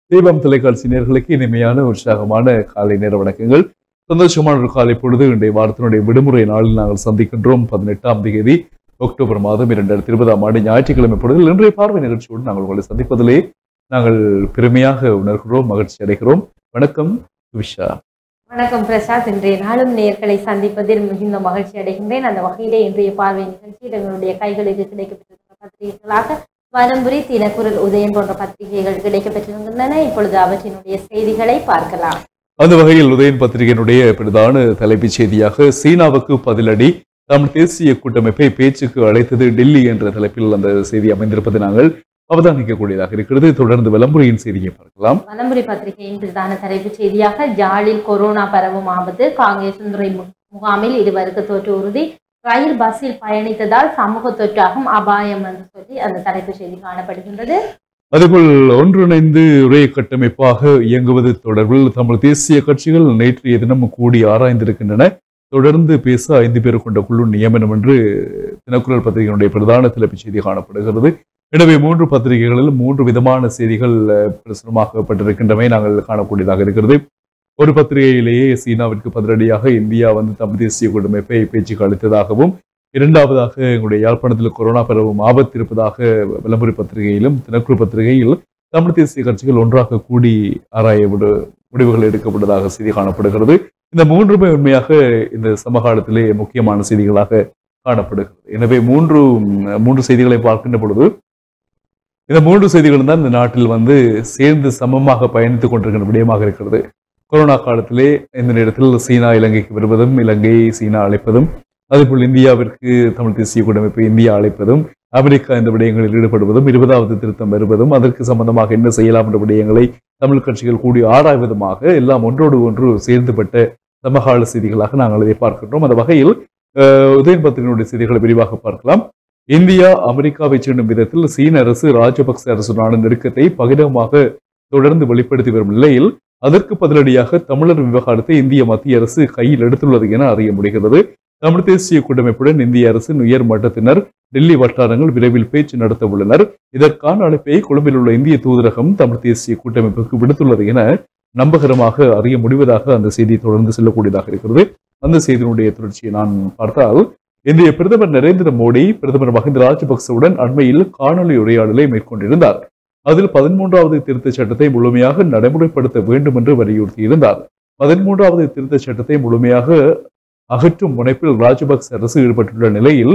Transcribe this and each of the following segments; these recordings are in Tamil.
தீபம் தொலைக்காட்சி நேர்களுக்கு இனிமையான உற்சாகமான காலை நேர வணக்கங்கள் சந்தோஷமான ஒரு காலை பொழுது இன்றைய வாரத்தினுடைய விடுமுறை நாளில் நாங்கள் சந்திக்கின்றோம் பதினெட்டாம் தேதி அக்டோபர் மாதம் இரண்டாயிரத்தி இருபதாம் ஆண்டு ஞாயிற்றுக்கிழமை பொழுதில் இன்றைய பார்வை நிகழ்ச்சியோடு நாங்கள் உங்களை சந்திப்பதிலே நாங்கள் பெருமையாக உணர்கிறோம் மகிழ்ச்சி அடைகிறோம் வணக்கம் விஷா வணக்கம் பிரசாத் இன்றைய நாளும் நேர்களை சந்திப்பதில் மிகுந்த மகிழ்ச்சி அடைகின்றேன் அந்த வகையிலே இன்றைய பார்வை நிகழ்ச்சியில் எங்களுடைய கைகளுக்கு கிடைக்கப்பட்டிருக்கிற பத்திரிகைகளாக வலம்புரி தினக்குரல் உதயம் போன்ற பத்திரிகைகள் கிடைக்கப்பட்டிருக்கின்றன இப்பொழுது அவற்றினுடைய செய்திகளை பார்க்கலாம் அந்த வகையில் உதயன் பத்திரிகையினுடைய பிரதான தலைப்புச் செய்தியாக சீனாவுக்கு பதிலடி தமிழ் தேசிய கூட்டமைப்பை பேச்சுக்கு அழைத்தது டெல்லி என்ற தலைப்பில் அந்த செய்தி அமைந்திருப்பதை நாங்கள் அவதானிக்கக்கூடியதாக இருக்கிறது தொடர்ந்து விளம்புரியின் செய்தியை பார்க்கலாம் வலம்புரி பத்திரிகையின் பிரதான தலைப்புச் செய்தியாக ஜாலில் கொரோனா பரவும் ஆபத்து காங்கிரஸ் துறை மு- முகாமில் இருவருக்கு தொற்று உறுதி ரயில் பஸ்ஸில் பயணித்ததால் சமூக தொற்றாகும் அபாயம் என்று சொல்லி அந்த தலைப்புச் செய்தி காணப்படுகின்றது அதேபோல் ஒன்றிணைந்து ஒரே கட்டமைப்பாக இயங்குவது தொடர்பில் தமிழ் தேசிய கட்சிகள் நேற்றைய தினம் கூடி ஆராய்ந்திருக்கின்றன தொடர்ந்து பேச ஐந்து பேர் கொண்ட குழு நியமனம் என்று தினக்குரல் பத்திரிகையினுடைய பிரதான தலைப்புச் செய்தி காணப்படுகிறது எனவே மூன்று பத்திரிகைகளில் மூன்று விதமான செய்திகள் அஹ், பிரசுரமாக்கப்பட்டிருக்கின்றமை நாங்கள் காணக்கூடியதாக இருக்கிறது ஒரு பத்திரிகையிலேயே சீனாவிற்கு பதிலடியாக இந்தியா வந்து தமிழ் தேசிய கூட்டமைப்பை பேச்சுக்கு அளித்ததாகவும் இரண்டாவதாக எங்களுடைய யாழ்ப்பாணத்தில் கொரோனா பரவும் ஆபத்து இருப்பதாக விளம்பர பத்திரிகையிலும் தினக்குழு பத்திரிகையில் தமிழ் தேசிய கட்சிகள் ஒன்றாக கூடி ஆராய விடு முடிவுகள் எடுக்கப்பட்டதாக செய்தி காணப்படுகிறது இந்த மூன்றுமே உண்மையாக இந்த சமகாலத்திலே முக்கியமான செய்திகளாக காணப்படுகிறது எனவே மூன்று மூன்று செய்திகளை பார்க்கின்ற பொழுது இந்த மூன்று செய்திகளும் தான் இந்த நாட்டில் வந்து சேர்ந்து சமமாக பயணித்துக் கொண்டிருக்கிற விடயமாக இருக்கிறது கொரோனா காலத்திலே இந்த நேரத்தில் சீனா இலங்கைக்கு வருவதும் இலங்கை சீனா அழைப்பதும் அதேபோல் இந்தியாவிற்கு தமிழ் தேசிய கூட்டமைப்பு இந்தியா அழைப்பதும் அமெரிக்கா இந்த விடயங்களில் ஈடுபடுவதும் இருபதாவது திருத்தம் வருவதும் அதற்கு சம்பந்தமாக என்ன செய்யலாம் என்ற விடயங்களை தமிழ் கட்சிகள் கூடி ஆராய்வதுமாக எல்லாம் ஒன்றோடு ஒன்று சேர்ந்துபட்ட சமகால செய்திகளாக நாங்கள் இதை பார்க்கின்றோம் அந்த வகையில் அஹ், உதயன் பத்திரிகையினுடைய செய்திகளை விரிவாக பார்க்கலாம் இந்தியா அமெரிக்காவை செல்லும் விதத்தில் சீன அரசு ராஜபக்ச அரசுடனான நெருக்கத்தை பகிரங்கமாக தொடர்ந்து வெளிப்படுத்தி வரும் நிலையில் அதற்கு பதிலடியாக தமிழர் விவகாரத்தை இந்திய மத்திய அரசு கையில் எடுத்துள்ளது என அறிய முடிகிறது தமிழ் தேசிய கூட்டமைப்புடன் இந்திய அரசின் உயர் மட்டத்தினர் டெல்லி வட்டாரங்கள் விரைவில் பேச்சு நடத்த உள்ளனர் இதற்கான அழைப்பை கொழும்பில் உள்ள இந்திய தூதரகம் தமிழ் தேசிய கூட்டமைப்புக்கு விடுத்துள்ளது என நம்பகரமாக அறிய முடிவதாக அந்த செய்தி தொடர்ந்து செல்லக்கூடியதாக இருக்கிறது அந்த செய்தியினுடைய தொடர்ச்சியை நான் பார்த்தால் இந்திய பிரதமர் நரேந்திர மோடி பிரதமர் மஹிந்த ராஜபக்சவுடன் அண்மையில் காணொலி உரையாடலை மேற்கொண்டிருந்தார் அதில் பதிமூன்றாவது திருத்தச் சட்டத்தை முழுமையாக நடைமுறைப்படுத்த வேண்டும் என்று வலியுறுத்தியிருந்தார் பதிமூன்றாவது திருத்தச் சட்டத்தை முழுமையாக அகற்றும் முனைப்பில் ராஜபக்ச அரசு ஈடுபட்டுள்ள நிலையில்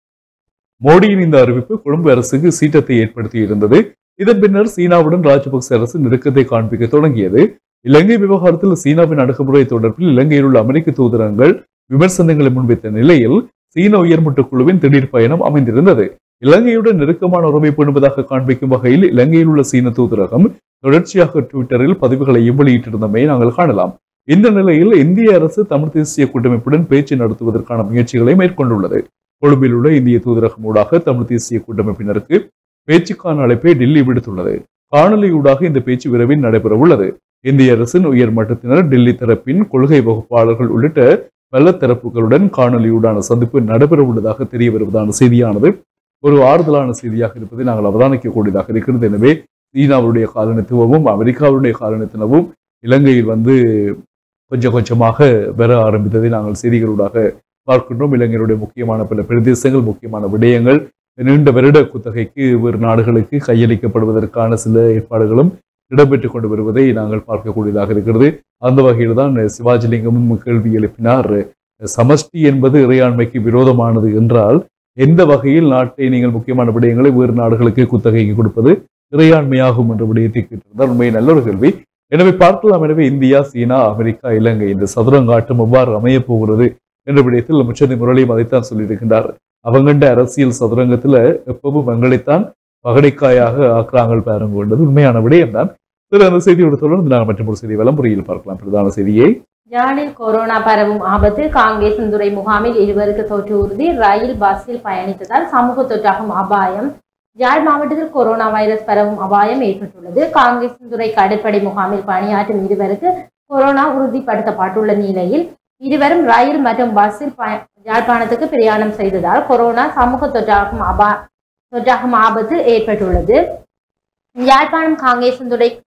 மோடியின் இந்த அறிவிப்பு கொழும்பு அரசுக்கு சீற்றத்தை ஏற்படுத்தியிருந்தது இதன் பின்னர் சீனாவுடன் ராஜபக்ச அரசு நெருக்கத்தை காண்பிக்க தொடங்கியது இலங்கை விவகாரத்தில் சீனாவின் அணுகுமுறை தொடர்பில் இலங்கையில் உள்ள அமெரிக்க தூதரங்கள் விமர்சனங்களை முன்வைத்த நிலையில் சீன உயர்மட்ட குழுவின் திடீர் பயணம் அமைந்திருந்தது இலங்கையுடன் நெருக்கமான உறவை பேணுவதாக காண்பிக்கும் வகையில் இலங்கையில் உள்ள சீன தூதரகம் தொடர்ச்சியாக ட்விட்டரில் பதிவுகளையும் வெளியிட்டிருந்தமை நாங்கள் காணலாம் இந்த நிலையில் இந்திய அரசு தமிழ் தேசிய கூட்டமைப்புடன் பேச்சு நடத்துவதற்கான முயற்சிகளை மேற்கொண்டுள்ளது கொழும்பில் உள்ள இந்திய தூதரகம் ஊடாக தமிழ் தேசிய கூட்டமைப்பினருக்கு பேச்சுக்கான அழைப்பை டெல்லி விடுத்துள்ளது காணொலியூடாக இந்த பேச்சு விரைவில் நடைபெற உள்ளது இந்திய அரசின் உயர் மட்டத்தினர் டெல்லி தரப்பின் கொள்கை வகுப்பாளர்கள் உள்ளிட்ட பல தரப்புகளுடன் காணொலியூடான சந்திப்பு நடைபெற உள்ளதாக தெரிய வருவதான செய்தியானது ஒரு ஆறுதலான செய்தியாக இருப்பதை நாங்கள் அவதானிக்கக்கூடியதாக இருக்கிறது எனவே சீனாவுடைய காலனித்துவமும் அமெரிக்காவுடைய காலனித்துவமும் இலங்கையில் வந்து கொஞ்சம் கொஞ்சமாக வர ஆரம்பித்ததை நாங்கள் செய்திகளூடாக பார்க்கின்றோம் இலங்கையினுடைய முக்கியமான பல பிரதேசங்கள் முக்கியமான விடயங்கள் நீண்ட வருட குத்தகைக்கு வேறு நாடுகளுக்கு கையளிக்கப்படுவதற்கான சில ஏற்பாடுகளும் இடம்பெற்றுக் கொண்டு வருவதை நாங்கள் பார்க்கக்கூடியதாக இருக்கிறது அந்த வகையில் தான் சிவாஜிலிங்கமும் கேள்வி எழுப்பினார் சமஷ்டி என்பது இறையாண்மைக்கு விரோதமானது என்றால் எந்த வகையில் நாட்டை நீங்கள் முக்கியமான விடயங்களை வேறு நாடுகளுக்கு குத்தகைக்கு கொடுப்பது இறையாண்மையாகும் என்ற விடயத்தை கேட்டிருந்தார் உண்மை நல்ல ஒரு கேள்வி எனவே பார்க்கலாம் எனவே இந்தியா சீனா அமெரிக்கா இலங்கை இந்த சதுரங்காட்டம் எவ்வாறு அமையப் போகிறது என்ற விடயத்தில் முச்சந்தி முரளியும் அதைத்தான் சொல்லியிருக்கின்றார் அவங்கண்ட அரசியல் சதுரங்கத்துல எப்பவும் எங்களைத்தான் பகடைக்காயாக ஆக்குறாங்கள் பாருங்கன்றது உண்மையான விடயம் தான் சரி அந்த செய்தியோடு தொடர்ந்து நாங்கள் மற்றும் ஒரு செய்தி விளம்பரியில் பார்க்கலாம் பிரதான செய்தியை ஜாலில் கொரோனா பரவும் ஆபத்து காங்கிரஸ் துறை முகாமில் இருவருக்கு தொற்று உறுதி ரயில் பஸ்ஸில் பயணித்ததால் சமூக தொற்றாகும் அபாயம் யாழ் மாவட்டத்தில் கொரோனா வைரஸ் பரவும் அபாயம் ஏற்பட்டுள்ளது காங்கிரஸ் துறை கடற்படை முகாமில் பணியாற்றும் இருவருக்கு கொரோனா உறுதிப்படுத்தப்பட்டுள்ள நிலையில் இருவரும் ரயில் மற்றும் பஸ்ஸில் பய யாழ்ப்பாணத்துக்கு பிரயாணம் செய்ததால் கொரோனா சமூக தொற்றாகும் அபா தொற்றாகும் ஆபத்து ஏற்பட்டுள்ளது யாழ்ப்பாணம் காங்கேசந்துறை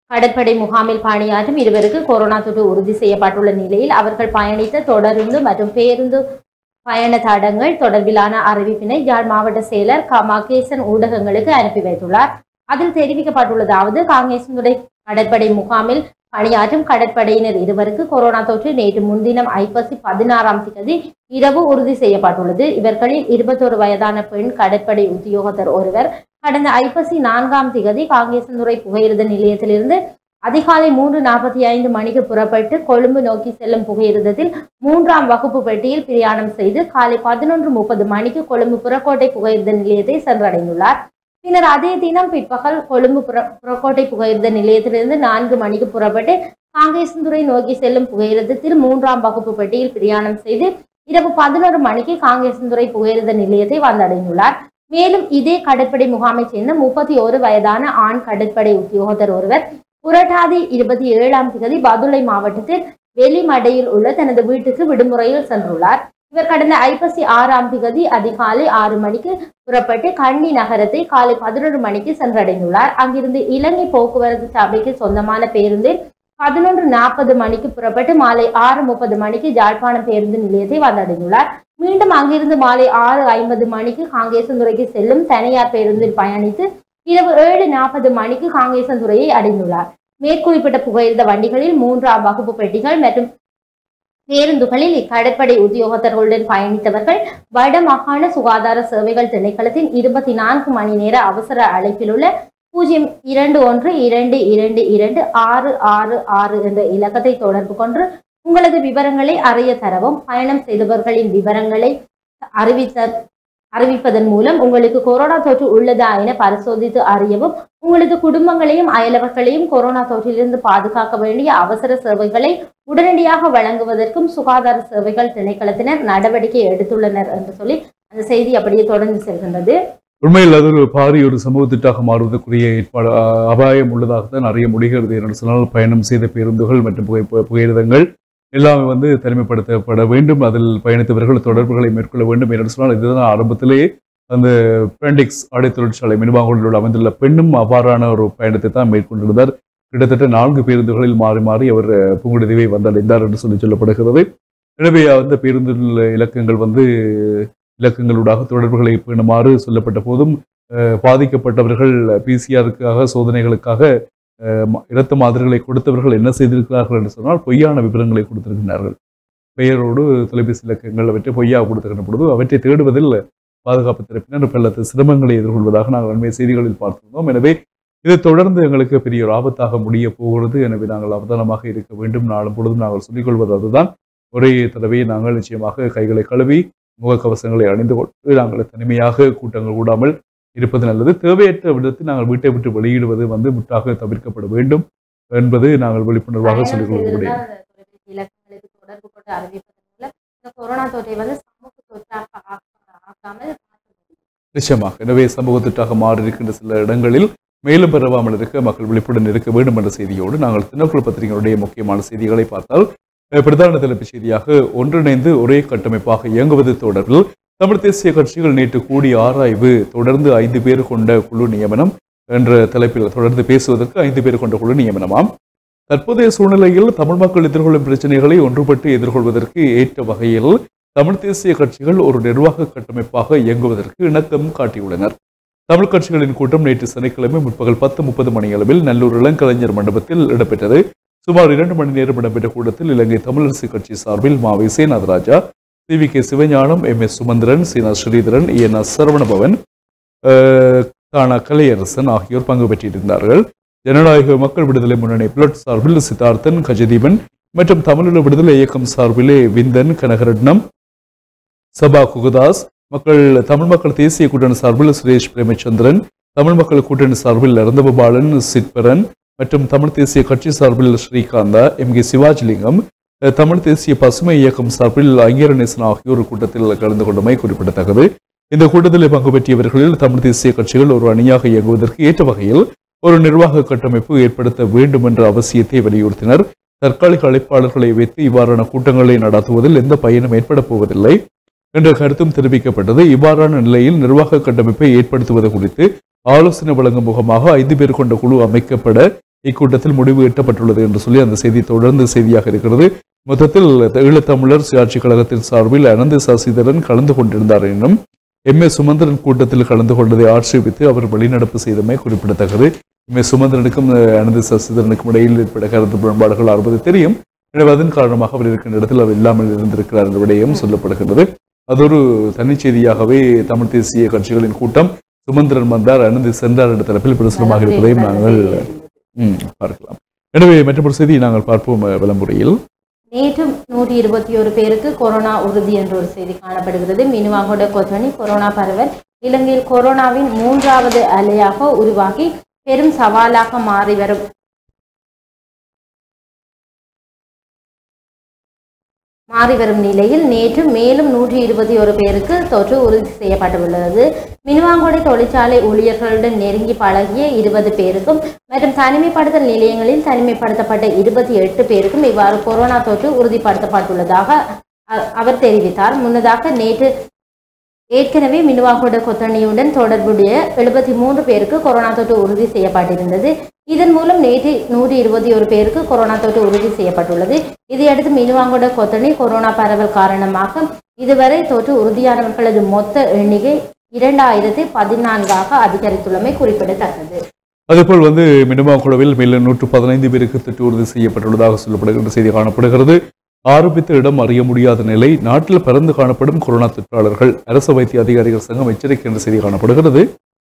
கடற்படை முகாமில் பணியாற்றும் இருவருக்கு கொரோனா தொற்று உறுதி செய்யப்பட்டுள்ள நிலையில் அவர்கள் பயணித்த தொடருந்து மற்றும் பேருந்து பயண தடங்கள் தொடர்பிலான அறிவிப்பினை யாழ் மாவட்ட செயலர் க மகேசன் ஊடகங்களுக்கு அனுப்பி வைத்துள்ளார் அதில் தெரிவிக்கப்பட்டுள்ளதாவது காங்கேசனுடைய கடற்படை முகாமில் பணியாற்றும் கடற்படையினர் இருவருக்கு கொரோனா தொற்று நேற்று முன்தினம் ஐப்பசி பதினாறாம் தேதி இரவு உறுதி செய்யப்பட்டுள்ளது இவர்களில் இருபத்தொரு வயதான பெண் கடற்படை உத்தியோகத்தர் ஒருவர் கடந்த ஐப்பசி நான்காம் திகதி காங்கேசந்துறை புகையிரத நிலையத்திலிருந்து அதிகாலை மூன்று நாற்பத்தி ஐந்து மணிக்கு புறப்பட்டு கொழும்பு நோக்கி செல்லும் புகையிரதத்தில் மூன்றாம் வகுப்பு பெட்டியில் பிரயாணம் செய்து காலை பதினொன்று முப்பது மணிக்கு கொழும்பு புறக்கோட்டை புகையிரத நிலையத்தை சென்றடைந்துள்ளார் பின்னர் அதே தினம் பிற்பகல் கொழும்பு புற புறக்கோட்டை புகையிரத நிலையத்திலிருந்து நான்கு மணிக்கு புறப்பட்டு காங்கேசந்துறை நோக்கி செல்லும் புகையிரதத்தில் மூன்றாம் வகுப்பு பெட்டியில் பிரயாணம் செய்து இரவு பதினோரு மணிக்கு காங்கேசந்துறை புகையிரத நிலையத்தை வந்தடைந்துள்ளார் மேலும் இதே கடற்படை முகாமைச் சேர்ந்த முப்பத்தி ஒரு வயதான ஆண் கடற்படை உத்தியோகத்தர் ஒருவர் புரட்டாதி இருபத்தி ஏழாம் தேதி பதுளை மாவட்டத்தில் வெளிமடையில் உள்ள தனது வீட்டுக்கு விடுமுறையில் சென்றுள்ளார் இவர் கடந்த ஐப்பசி ஆறாம் திகதி அதிகாலை ஆறு மணிக்கு புறப்பட்டு கண்ணி நகரத்தை காலை பதினொரு மணிக்கு சென்றடைந்துள்ளார் அங்கிருந்து இலங்கை போக்குவரத்து சபைக்கு சொந்தமான பேருந்தில் பதினொன்று நாற்பது மணிக்கு புறப்பட்டு மாலை ஆறு முப்பது மணிக்கு யாழ்ப்பாணம் பேருந்து நிலையத்தை வந்தடைந்துள்ளார் மீண்டும் அங்கிருந்து மாலை ஆறு ஐம்பது மணிக்கு காங்கேசந்துறைக்கு செல்லும் தனியார் பேருந்தில் பயணித்து இரவு ஏழு நாற்பது மணிக்கு காங்கேசந்துறையை அடைந்துள்ளார் மேற்குறிப்பிட்ட புகையிரத வண்டிகளில் மூன்றாம் வகுப்பு பெட்டிகள் மற்றும் பேருந்துகளில் இக்கடற்படை உத்தியோகத்தர்களுடன் பயணித்தவர்கள் வடமாகாண சுகாதார சேவைகள் திணைக்களத்தின் இருபத்தி நான்கு மணி நேர அவசர அழைப்பில் உள்ள பூஜ்ஜியம் இரண்டு ஒன்று இரண்டு இரண்டு இரண்டு ஆறு ஆறு ஆறு என்ற இலக்கத்தை தொடர்பு கொண்டு உங்களது விவரங்களை அறிய தரவும் பயணம் செய்தவர்களின் விவரங்களை அறிவித்த அறிவிப்பதன் மூலம் உங்களுக்கு கொரோனா தொற்று உள்ளதா என பரிசோதித்து அறியவும் உங்களது குடும்பங்களையும் அயலவர்களையும் கொரோனா தொற்றிலிருந்து பாதுகாக்க வேண்டிய அவசர சேவைகளை உடனடியாக வழங்குவதற்கும் சுகாதார சேவைகள் திணைக்களத்தினர் நடவடிக்கை எடுத்துள்ளனர் என்று சொல்லி அந்த செய்தி அப்படியே தொடர்ந்து செல்கின்றது உண்மையில் அது ஒரு பாரிய ஒரு சமூகத்திட்டாக மாறுவதற்குரிய ஏற்பாடு அஹ், அபாயம் உள்ளதாகத்தான் அறிய முடிகிறது என்று சொன்னால் பயணம் செய்த பேருந்துகள் மற்றும் புகை பு- புகையிரதங்கள் எல்லாமே வந்து தனிமைப்படுத்தப்பட வேண்டும் அதில் பயணித்தவர்கள் தொடர்புகளை மேற்கொள்ள வேண்டும் என்று சொன்னால் இதுதான் ஆரம்பத்திலேயே அந்த பெண்டிக்ஸ் ஆடை தொழிற்சாலை மினுவாங்குடில் அமைந்துள்ள பெண்ணும் அவ்வாறான ஒரு பயணத்தை தான் மேற்கொண்டிருந்தார் கிட்டத்தட்ட நான்கு பேருந்துகளில் மாறி மாறி அவர் அஹ், புங்குடுதீவை வந்தடைந்தார் என்று சொல்லி சொல்லப்படுகிறது எனவே அந்த பேருந்தில் இலக்கங்கள் வந்து இலக்கங்களூடாக தொடர்புகளை பேணுமாறு சொல்லப்பட்ட போதும் அஹ், பாதிக்கப்பட்டவர்கள் பிசிஆருக்காக சோதனைகளுக்காக அஹ், ம- இரத்த மாதிரிகளை கொடுத்தவர்கள் என்ன செய்திருக்கிறார்கள் என்று சொன்னால் பொய்யான விவரங்களை கொடுத்திருக்கிறார்கள் பெயரோடு தொலைபேசி இலக்கங்கள் அவற்றை பொய்யா கொடுத்திருக்கின்ற பொழுது அவற்றை தேடுவதில் பாதுகாப்பு தரப்பினர் பல சிரமங்களை எதிர்கொள்வதாக நாங்கள் அண்மை செய்திகளில் பார்த்திருந்தோம் எனவே இது தொடர்ந்து எங்களுக்கு பெரிய ஒரு ஆபத்தாக முடிய போகிறது எனவே நாங்கள் அவதானமாக இருக்க வேண்டும் நாளும் பொழுதும் நாங்கள் சொல்லிக்கொள்வது அதுதான் ஒரே தடவை நாங்கள் நிச்சயமாக கைகளை கழுவி முகக்கவசங்களை அணிந்து கொண்டு நாங்கள் தனிமையாக கூட்டங்கள் கூடாமல் இருப்பது நல்லது தேவையற்ற விதத்தில் நாங்கள் வீட்டை விட்டு வெளியிடுவது வந்து முற்றாக தவிர்க்கப்பட வேண்டும் என்பது நாங்கள் விழிப்புணர்வாக பயணம் சொல்லிக் கொள்ள முடியும் செய்திருந்தால் அந்த தொலைபேசி இலக்கங்களுக்கு தொடர்பு கொண்டு அறிவிப்பதன் மூலம் இந்த கொரோனா தொற்றை வந்து சமூக தொற்றாக ஆக்க- ஆக்காமல் மாற்ற முடியும். நிச்சயமாக எனவே சமூகத்திற்காக மாறி இருக்கின்ற சில இடங்களில் மேலும் பரவாமல் இருக்க மக்கள் விழிப்புடன் இருக்க வேண்டும் என்ற செய்தியோடு நாங்கள் தினக்குழு பத்திரிகைகளுடைய முக்கியமான செய்திகளை பார்த்தால் அஹ், பிரதான தலைப்புச் செய்தியாக ஒன்றிணைந்து ஒரே கட்டமைப்பாக இயங்குவது தொடர்பில் தமிழ் தேசிய கட்சிகள் நேற்று கூடிய ஆராய்வு தொடர்ந்து ஐந்து பேர் கொண்ட குழு நியமனம் என்ற தலைப்பில் தொடர்ந்து பேசுவதற்கு ஐந்து பேர் கொண்ட குழு நியமனமாம் தற்போதைய சூழ்நிலையில் தமிழ் மக்கள் எதிர்கொள்ளும் பிரச்சனைகளை ஒன்றுபட்டு எதிர்கொள்வதற்கு ஏற்ற வகையில் தமிழ் தேசிய கட்சிகள் ஒரு நிர்வாக கட்டமைப்பாக இயங்குவதற்கு இணக்கம் காட்டியுள்ளனர் தமிழ் கட்சிகளின் கூட்டம் நேற்று சனிக்கிழமை முற்பகல் பத்து முப்பது மணியளவில் நல்லூர் இளங்கலைஞர் மண்டபத்தில் இடம்பெற்றது சுமார் இரண்டு மணி நேரம் இடம்பெற்ற கூட்டத்தில் இலங்கை தமிழரசு கட்சி சார்பில் Mavai Senathirajah C V K Sivagnanam M S Sumanthiran சீனா Sritharan A N S Saravanabavan அஹ், தானா கலையரசன் ஆகியோர் பங்கு பெற்றிருந்தார்கள் ஜனநாயக மக்கள் விடுதலை முன்னணி பிளட் சார்பில் சித்தார்த்தன் கஜதீபன் மற்றும் தமிழீழ விடுதலை இயக்கம் சார்பிலே விந்தன் கனகரட்னம் சபா குகதாஸ் மக்கள் தமிழ் மக்கள் தேசிய கூட்டணி சார்பில் சுரேஷ் பிரேமச்சந்திரன் தமிழ் மக்கள் கூட்டணி சார்பில் நரந்தபாலன் சிற்பரன் மற்றும் தமிழ் தேசிய கட்சி சார்பில் ஸ்ரீகாந்தா எம் கே சிவாஜிலிங்கம் அஹ், தமிழ் தேசிய பசுமை இயக்கம் சார்பில் ஐங்கரநேசன் ஆகியோர் கூட்டத்தில் கலந்து கொண்டமை குறிப்பிடத்தக்கது இந்த கூட்டத்தில் பங்கு பெற்றியவர்களில் தமிழ் தேசிய கட்சிகள் ஒரு அணியாக இயங்குவதற்கு ஏற்ற வகையில் ஒரு நிர்வாக கட்டமைப்பு ஏற்படுத்த வேண்டும் என்ற அவசியத்தை வலியுறுத்தினர் தற்காலிக அழைப்பாளர்களை வைத்து இவ்வாறான கூட்டங்களை நடத்துவதில் எந்த பயனும் ஏற்பட போவதில்லை என்ற கருத்தும் தெரிவிக்கப்பட்டது இவ்வாறான நிலையில் நிர்வாக கட்டமைப்பை ஏற்படுத்துவது குறித்து ஆலோசனை வழங்கும் முகமாக ஐந்து பேர் கொண்ட குழு அமைக்கப்பட இக்கூட்டத்தில் முடிவு எட்டப்பட்டுள்ளது என்று சொல்லி அந்த செய்தி தொடர்ந்து செய்தியாக இருக்கிறது மொத்தத்தில் ஈழத்தமிழர் சுயாட்சி கழகத்தின் சார்பில் அனந்த சசிதரன் கலந்து கொண்டிருந்தார் எனும் எம் ஏ சுமந்திரன் கூட்டத்தில் கலந்து கொண்டதை ஆட்சேபித்து அவர் வெளிநடப்பு செய்தமை குறிப்பிடத்தக்கது எம் ஏ சுமந்திரனுக்கும் அஹ், அனந்த சசிதரனுக்கும் இடையில் ஏற்பட்ட கருத்து முரண்பாடுகள் ஆர்வது தெரியும் எனவே அதன் காரணமாக அவர் இருக்கின்ற இடத்தில் அவர் இல்லாமல் இருந்திருக்கிறார் என்ற விடயம் சொல்லப்படுகிறது அது ஒரு தனிச்செய்தியாகவே தமிழ் தேசிய கட்சிகளின் கூட்டம் சுமந்திரன் வந்தார் அனந்தி சென்றார் என்ற தரப்பில் பிரசுரமாக இருப்பதையும் நாங்கள் ம், பார்க்கலாம் எனவே மற்றொரு செய்தி நாங்கள் பார்ப்போம் அஹ், விளம்புரையில் நேற்று நூற்றி இருபத்தி ஒரு பேருக்கு கொரோனா உறுதி என்ற ஒரு செய்தி காணப்படுகிறது மினுவாகோட கொத்தனி கொரோனா பரவல் இலங்கையில் கொரோனாவின் மூன்றாவது அலையாக உருவாகி பெரும் சவாலாக மாறி வரும் மாறி வரும் நிலையில் நேற்று மேலும் நூற்றி இருபத்தி ஒரு பேருக்கு தொற்று உறுதி செய்யப்பட்டுள்ளது மினுவாங்கொடை தொழிற்சாலை ஊழியர்களுடன் நெருங்கி பழகிய இருபது பேருக்கும் மற்றும் தனிமைப்படுத்தல் நிலையங்களில் தனிமைப்படுத்தப்பட்ட இருபத்தி எட்டு பேருக்கும் இவ்வாறு கொரோனா தொற்று உறுதிப்படுத்தப்பட்டுள்ளதாக அ- அவர் தெரிவித்தார் முன்னதாக நேற்று ஏற்கனவே மினுவாகோட கொத்தணியுடன் தொடர்புடைய எழுபத்தி மூன்று பேருக்கு கொரோனா தொற்று உறுதி செய்யப்பட்டிருந்தது இதன் மூலம் நேற்று நூற்றி இருபத்தி ஒரு பேருக்கு கொரோனா தொற்று உறுதி செய்யப்பட்டுள்ளது இதையடுத்து மினுவாங்கோட கொத்தணி கொரோனா பரவல் காரணமாக இதுவரை தொற்று உறுதியானவர்களது மொத்த எண்ணிக்கை இரண்டாயிரத்தி பதினான்காக அதிகரித்துள்ளமை குறிப்பிடத்தக்கது அதேபோல் வந்து மினிமாகுளவில் மேலும் நூற்று பதினைந்து பேருக்கு தொற்று உறுதி செய்யப்பட்டுள்ளதாக சொல்லப்படுகின்ற செய்தி காணப்படுகிறது ஆரம்பித்த இடம் அறிய முடியாத நிலை நாட்டில் பறந்து காணப்படும் கொரோனா தொற்றாளர்கள் அரசு வைத்திய அதிகாரிகள் சங்கம் எச்சரிக்கை என்ற செய்தி காணப்படுகிறது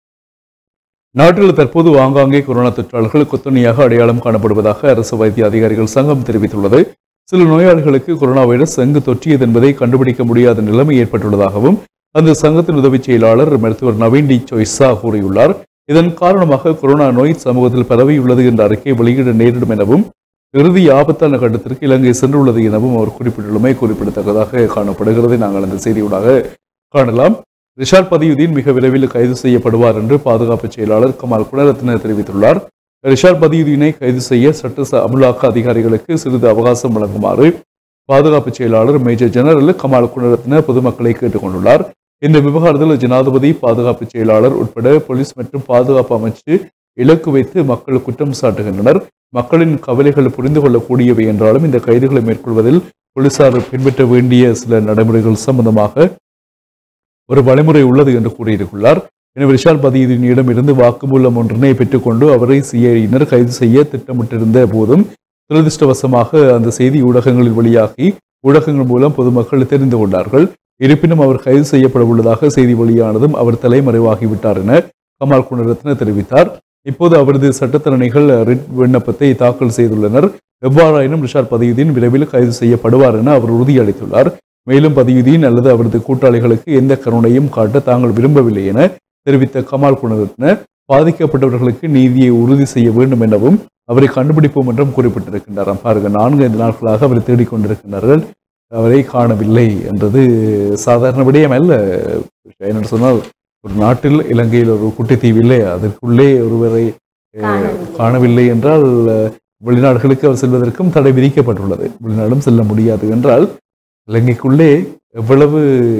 நாட்டில் தற்போது ஆங்காங்கே கொரோனா தொற்றாளர்கள் கொத்தணியாக அடையாளம் காணப்படுவதாக அரசு வைத்திய அதிகாரிகள் சங்கம் தெரிவித்துள்ளது சில நோயாளிகளுக்கு கொரோனா வைரஸ் எங்கு தொற்றியது என்பதை கண்டுபிடிக்க முடியாத நிலைமை ஏற்பட்டுள்ளதாகவும் அந்த சங்கத்தின் உதவிச் செயலாளர் மருத்துவர் நவீன் டி சொய்சா கூறியுள்ளார் இதன் காரணமாக கொரோனா நோய் சமூகத்தில் பரவியுள்ளது என்ற அறிக்கை வெளியிட நேரிடும் எனவும் இறுதி ஆபத்தான கட்டத்திற்கு இலங்கை சென்றுள்ளது எனவும் அவர் குறிப்பிட்டுள்ளமை குறிப்பிடத்தக்கதாக காணப்படுகிறது நாங்கள் அந்த செய்தியூடாக காணலாம் ரிஷாட் பதியுதீன் மிக விரைவில் கைது செய்யப்படுவார் என்று பாதுகாப்பு செயலாளர் கமால் குணரத்ன தெரிவித்துள்ளார் ரிஷாட் பதியுதீனை கைது செய்ய சட்ட ச- அமலாக்க அதிகாரிகளுக்கு சிறிது அவகாசம் வழங்குமாறு பாதுகாப்பு செயலாளர் மேஜர் ஜெனரல் கமால் குணரத்ன பொதுமக்களை கேட்டுக்கொண்டுள்ளார் இந்த விவகாரத்தில் ஜனாதிபதி பாதுகாப்பு செயலாளர் உட்பட போலீஸ் மற்றும் பாதுகாப்பு அமைச்சு இலக்கு வைத்து மக்கள் குற்றம் சாட்டுகின்றனர் மக்களின் கவலைகள் புரிந்து கொள்ளக்கூடியவை என்றாலும் இந்த கைதுகளை மேற்கொள்வதில் போலீசார் பின்பற்ற வேண்டிய சில நடைமுறைகள் சம்பந்தமாக ஒரு வழிமுறை உள்ளது என்று கூறியிருக்கிறார் எனவே ரிஷால் பதியுதீனிடம் இருந்து வாக்குமூலம் ஒன்றினை பெற்றுக்கொண்டு அவரை சிஐடியினர் கைது செய்ய திட்டமிட்டிருந்த போதும் துரதிருஷ்டவசமாக அந்த செய்தி ஊடகங்களில் வெளியாகி ஊடகங்கள் மூலம் பொதுமக்கள் தெரிந்து கொண்டார்கள் இருப்பினும் அவர் கைது செய்யப்பட உள்ளதாக செய்தி வெளியானதும் அவர் தலைமறைவாகிவிட்டார் என கமால் குணரத்ன தெரிவித்தார் இப்போது அவரது சட்டத்தரணிகள் ரிட் விண்ணப்பத்தை தாக்கல் செய்துள்ளனர் எவ்வாறாயினும் ரிஷாட் பதியுதீன் விரைவில் கைது செய்யப்படுவார் என அவர் உறுதியளித்துள்ளார் மேலும் பதியுதீன் அல்லது அவரது கூட்டாளிகளுக்கு எந்த கருணையும் காட்ட தாங்கள் விரும்பவில்லை என தெரிவித்த கமால் குணரத்ன பாதிக்கப்பட்டவர்களுக்கு நீதியை உறுதி செய்ய வேண்டும் எனவும் அவரை கண்டுபிடிப்போம் என்றும் குறிப்பிட்டிருக்கின்றாராம் பாருங்க நான்கு ஐந்து நாட்களாக அவரை தேடிக்கொண்டிருக்கின்றார்கள் அவரை காணவில்லை என்றது சாதாரண விடயம் அல்ல என்ன சொன்னால் ஒரு நாட்டில் இலங்கையில் ஒரு குட்டி தீவில்லை அதற்குள்ளே ஒருவரை அஹ், காணவில்லை. காணவில்லை என்றால் அஹ், வெளிநாடுகளுக்கு அவர் செல்வதற்கும் தடை விதிக்கப்பட்டுள்ளது வெளிநாடும் செல்ல முடியாது என்றால் இலங்கைக்குள்ளே எவ்வளவு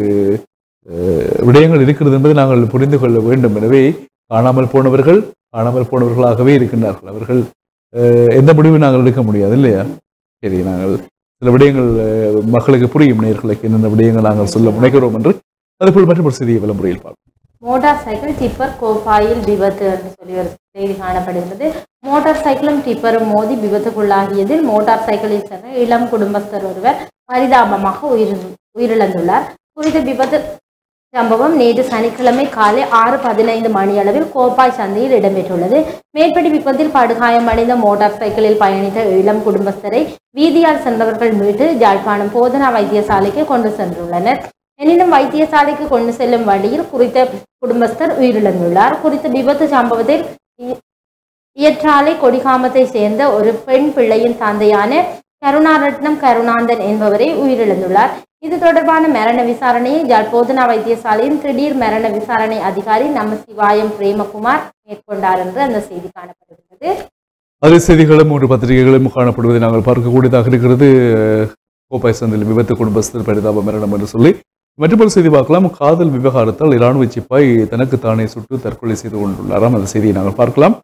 அஹ், விடயங்கள் இருக்கிறது என்பதை நாங்கள் புரிந்து கொள்ள வேண்டும் எனவே காணாமல் போனவர்கள் காணாமல் போனவர்களாகவே இருக்கின்றார்கள் அவர்கள் அஹ், எந்த முடிவும் நாங்கள் எடுக்க முடியாது இல்லையா சரி நாங்கள் சில விடயங்கள் அஹ், மக்களுக்கு புரியும் நேர்களுக்கு என்னென்ன விடயங்கள் நாங்கள் சொல்ல முனைகிறோம் என்று அதுபோல் மற்றும் ஒரு செய்தியை விளம்பரையில் பார்ப்போம் மோட்டார் சைக்கிள் டிப்பர் கோப்பாயில் விபத்து என்று சொல்லி ஒரு செய்தி காணப்படுகிறது மோட்டார் சைக்கிளும் டிப்பரும் மோதி விபத்துக்குள்ளாகியதில் மோட்டார் சைக்கிளில் சென்ற இளம் குடும்பஸ்தர் ஒருவர் பரிதாபமாக உயிர் உயிரிழந்துள்ளார் குறித்த விபத்து சம்பவம் நேற்று சனிக்கிழமை காலை ஆறு பதினைந்து மணியளவில் கோப்பாய் சந்தையில் இடம்பெற்றுள்ளது மேற்படி விபத்தில் படுகாயமடைந்த மோட்டார் சைக்கிளில் பயணித்த இளம் குடும்பஸ்தரை வீதியால் சென்றவர்கள் மீட்டு யாழ்ப்பாணம் போதனா வைத்தியசாலைக்கு கொண்டு சென்றுள்ளனர் எனினும் வைத்தியசாலைக்கு கொண்டு செல்லும் வழியில் குறித்த குடும்பஸ்தர் உயிரிழந்துள்ளார் குறித்த விபத்து சம்பவத்தில் இ- இயற்றாலை கொடிகாமத்தை சேர்ந்த ஒரு பெண் பிள்ளையின் தந்தையான கருணாரட்னம் கருணாந்தன் என்பவரை உயிரிழந்துள்ளார் இது தொடர்பான மரண விசாரணையை யாழ் போதனா வைத்தியசாலையின் திடீர் மரண விசாரணை அதிகாரி நம்ம சிவாயம் பிரேமகுமார் மேற்கொண்டார் என்று அந்த செய்தி காணப்படுகிறது அதே செய்திகளும் மூன்று பத்திரிகைகளும் காணப்படுவதை நாங்கள் பார்க்கக்கூடியதாக இருக்கிறது கோப்பாய் சந்தையில் விபத்து குடும்பஸ்தர் பரிதாப மரணம் என்று சொல்லி மற்றொரு செய்தி பார்க்கலாம் காதல் விவகாரத்தால் இராணுவ சிப்பாய் தனக்கு தானே சுட்டு தற்கொலை செய்து கொண்டுள்ளாராம் அந்த செய்தியை நாங்கள் பார்க்கலாம்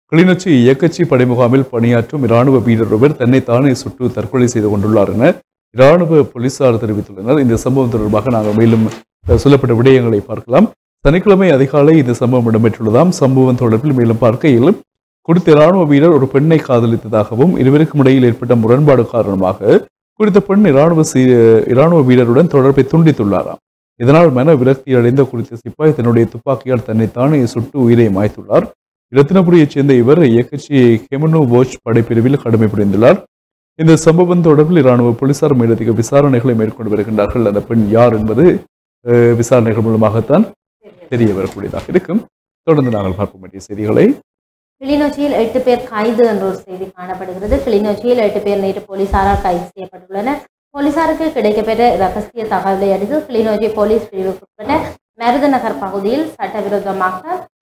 கிளிநொச்சி இயக்கச்சி படைமுகாமில் பணியாற்றும் இராணுவ வீரர் ஒருவர் தன்னை தானே சுட்டு தற்கொலை செய்து கொண்டுள்ளார் என இராணுவ போலீசார் தெரிவித்துள்ளனர் இந்த சம்பவம் தொடர்பாக நாங்கள் மேலும் அஹ், சொல்லப்பட்ட விடயங்களை பார்க்கலாம் சனிக்கிழமை அதிகாலை இந்த சம்பவம் இடம்பெற்றுள்ளதாம் சம்பவம் தொடர்பில் மேலும் பார்க்கையில் குறித்த இராணுவ வீரர் ஒரு பெண்ணை காதலித்ததாகவும் இருவருக்கும் இடையில் ஏற்பட்ட முரண்பாடு காரணமாக குறித்த பெண் இராணுவ சி- இராணுவ வீரருடன் தொடர்பை துண்டித்துள்ளாராம் இதனால் மன விரக்தி அடைந்த குறித்த சிப்பாய் தன்னுடைய துப்பாக்கியால் தன்னை தானே சுட்டு உயிரை மாய்த்துள்ளார் ரத்தினபுரியைச் சேர்ந்த இவர் இயக்கச்சி கெமனு வாட்ச் படைப்பிரிவில் கடமை புரிந்துள்ளார் இந்த சம்பவம் தொடர்பில் இராணுவ போலீசார் மேலதிக விசாரணைகளை மேற்கொண்டு வருகின்றார்கள் அந்த பெண் யார் என்பது அஹ், விசாரணைகள் மூலமாகத்தான் தெரிய வரக்கூடியதாக இருக்கும் தொடர்ந்து நாங்கள் பார்க்க வேண்டிய செய்திகளை கிளிநொச்சியில் எட்டு பேர் கைது என்ற ஒரு செய்தி காணப்படுகிறது கிளிநொச்சியில் எட்டு பேர் நேற்று போலீசாரால் கைது செய்யப்பட்டுள்ளனர் போலீசாருக்கு கிடைக்கப்பெற்ற ரகசிய தகவலை அடுத்து கிளிநொச்சி போலீஸ் பிரிவுக்குட்பட்ட மருதநகர் பகுதியில் சட்டவிரோதமாக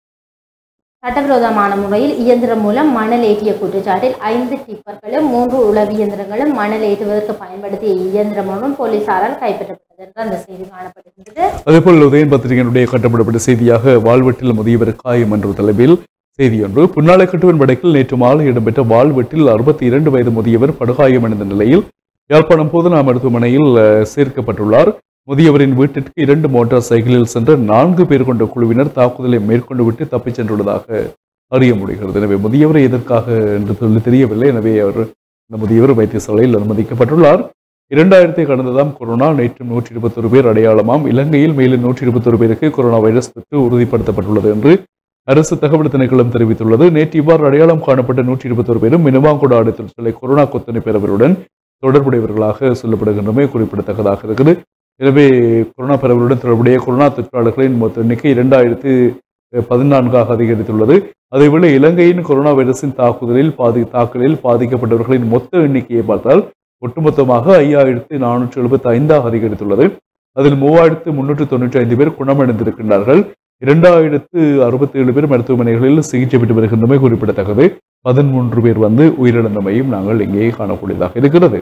சட்டவிரோதமான முறையில் இயந்திரம் மூலம் மணல் ஏற்றிய குற்றச்சாட்டில் ஐந்து டிப்பர்களும் மூன்று உளவு இயந்திரங்களும் மணல் ஏற்றுவதற்கு பயன்படுத்திய இயந்திரம் ஒன்றும் போலீசாரால் கைப்பற்றப்பட்டது என்று அந்த செய்தி காணப்படுகிறது அதேபோல் உதயன் பத்திரிகையினுடைய கட்டப்படப்பட்ட செய்தியாக வாழ்வெட்டில் முதியவர் காயம் என்ற தலைப்பில் செய்தியொன்று புன்னாலைக்கட்டுவன் வடக்கில் நேற்று மாலை இடம்பெற்ற வாழ்வெட்டில் அறுபத்தி இரண்டு வயது முதியவர் படுகாயமடைந்த நிலையில் யாழ்ப்பாணம் போதனா மருத்துவமனையில் அஹ், சேர்க்கப்பட்டுள்ளார் முதியவரின் வீட்டிற்கு இரண்டு மோட்டார் சைக்கிளில் சென்ற நான்கு பேர் கொண்ட குழுவினர் தாக்குதலை மேற்கொண்டு விட்டு தப்பிச் சென்றுள்ளதாக அறிய முடிகிறது எனவே முதியவரை எதற்காக என்று சொல்லி தெரியவில்லை எனவே அவர் இந்த முதியவர் வைத்தியசாலையில் அனுமதிக்கப்பட்டுள்ளார் இரண்டாயிரத்தி கடந்ததாம் கொரோனா நேற்று நூற்றி இருபத்தொரு பேர் அடையாளமாம் இலங்கையில் மேலும் நூற்றி இருபத்தொரு பேருக்கு கொரோனா வைரஸ் தொற்று உறுதிப்படுத்தப்பட்டுள்ளது என்று அரசு தகவல் திணைக்களம் தெரிவித்துள்ளது நேற்று இவ்வாறு அடையாளம் காணப்பட்ட நூற்றி இருபத்தொரு பேரும் மினுவாங்குடாடு தொழிற்சாலை கொரோனா கொத்தனை பெறவருடன் தொடர்புடையவர்களாக சொல்லப்படுகின்றமை குறிப்பிடத்தக்கதாக இருக்குது எனவே கொரோனா பரவலுடன் தொடர்புடைய கொரோனா தொற்றாளர்களின் மொத்த எண்ணிக்கை இரண்டாயிரத்து பதினான்காக அதிகரித்துள்ளது அதேவேளை இலங்கையின் கொரோனா வைரஸின் தாக்குதலில் பாதி தாக்கலில் பாதிக்கப்பட்டவர்களின் மொத்த எண்ணிக்கையை பார்த்தால் ஒட்டுமொத்தமாக ஐயாயிரத்து நானூற்று எழுபத்தி ஐந்தாக அதிகரித்துள்ளது அதில் மூவாயிரத்து முன்னூற்று தொண்ணூற்றி ஐந்து பேர் குணமடைந்திருக்கின்றார்கள் இரண்டாயிரத்து அறுபத்தி ஏழு பேர் மருத்துவமனைகளில் சிகிச்சை பெற்று வருகின்றமை குறிப்பிடத்தக்கது பதிமூன்று பேர் வந்து உயிரிழந்தமையும் நாங்கள் இங்கே காணக்கூடியதாக இருக்கிறது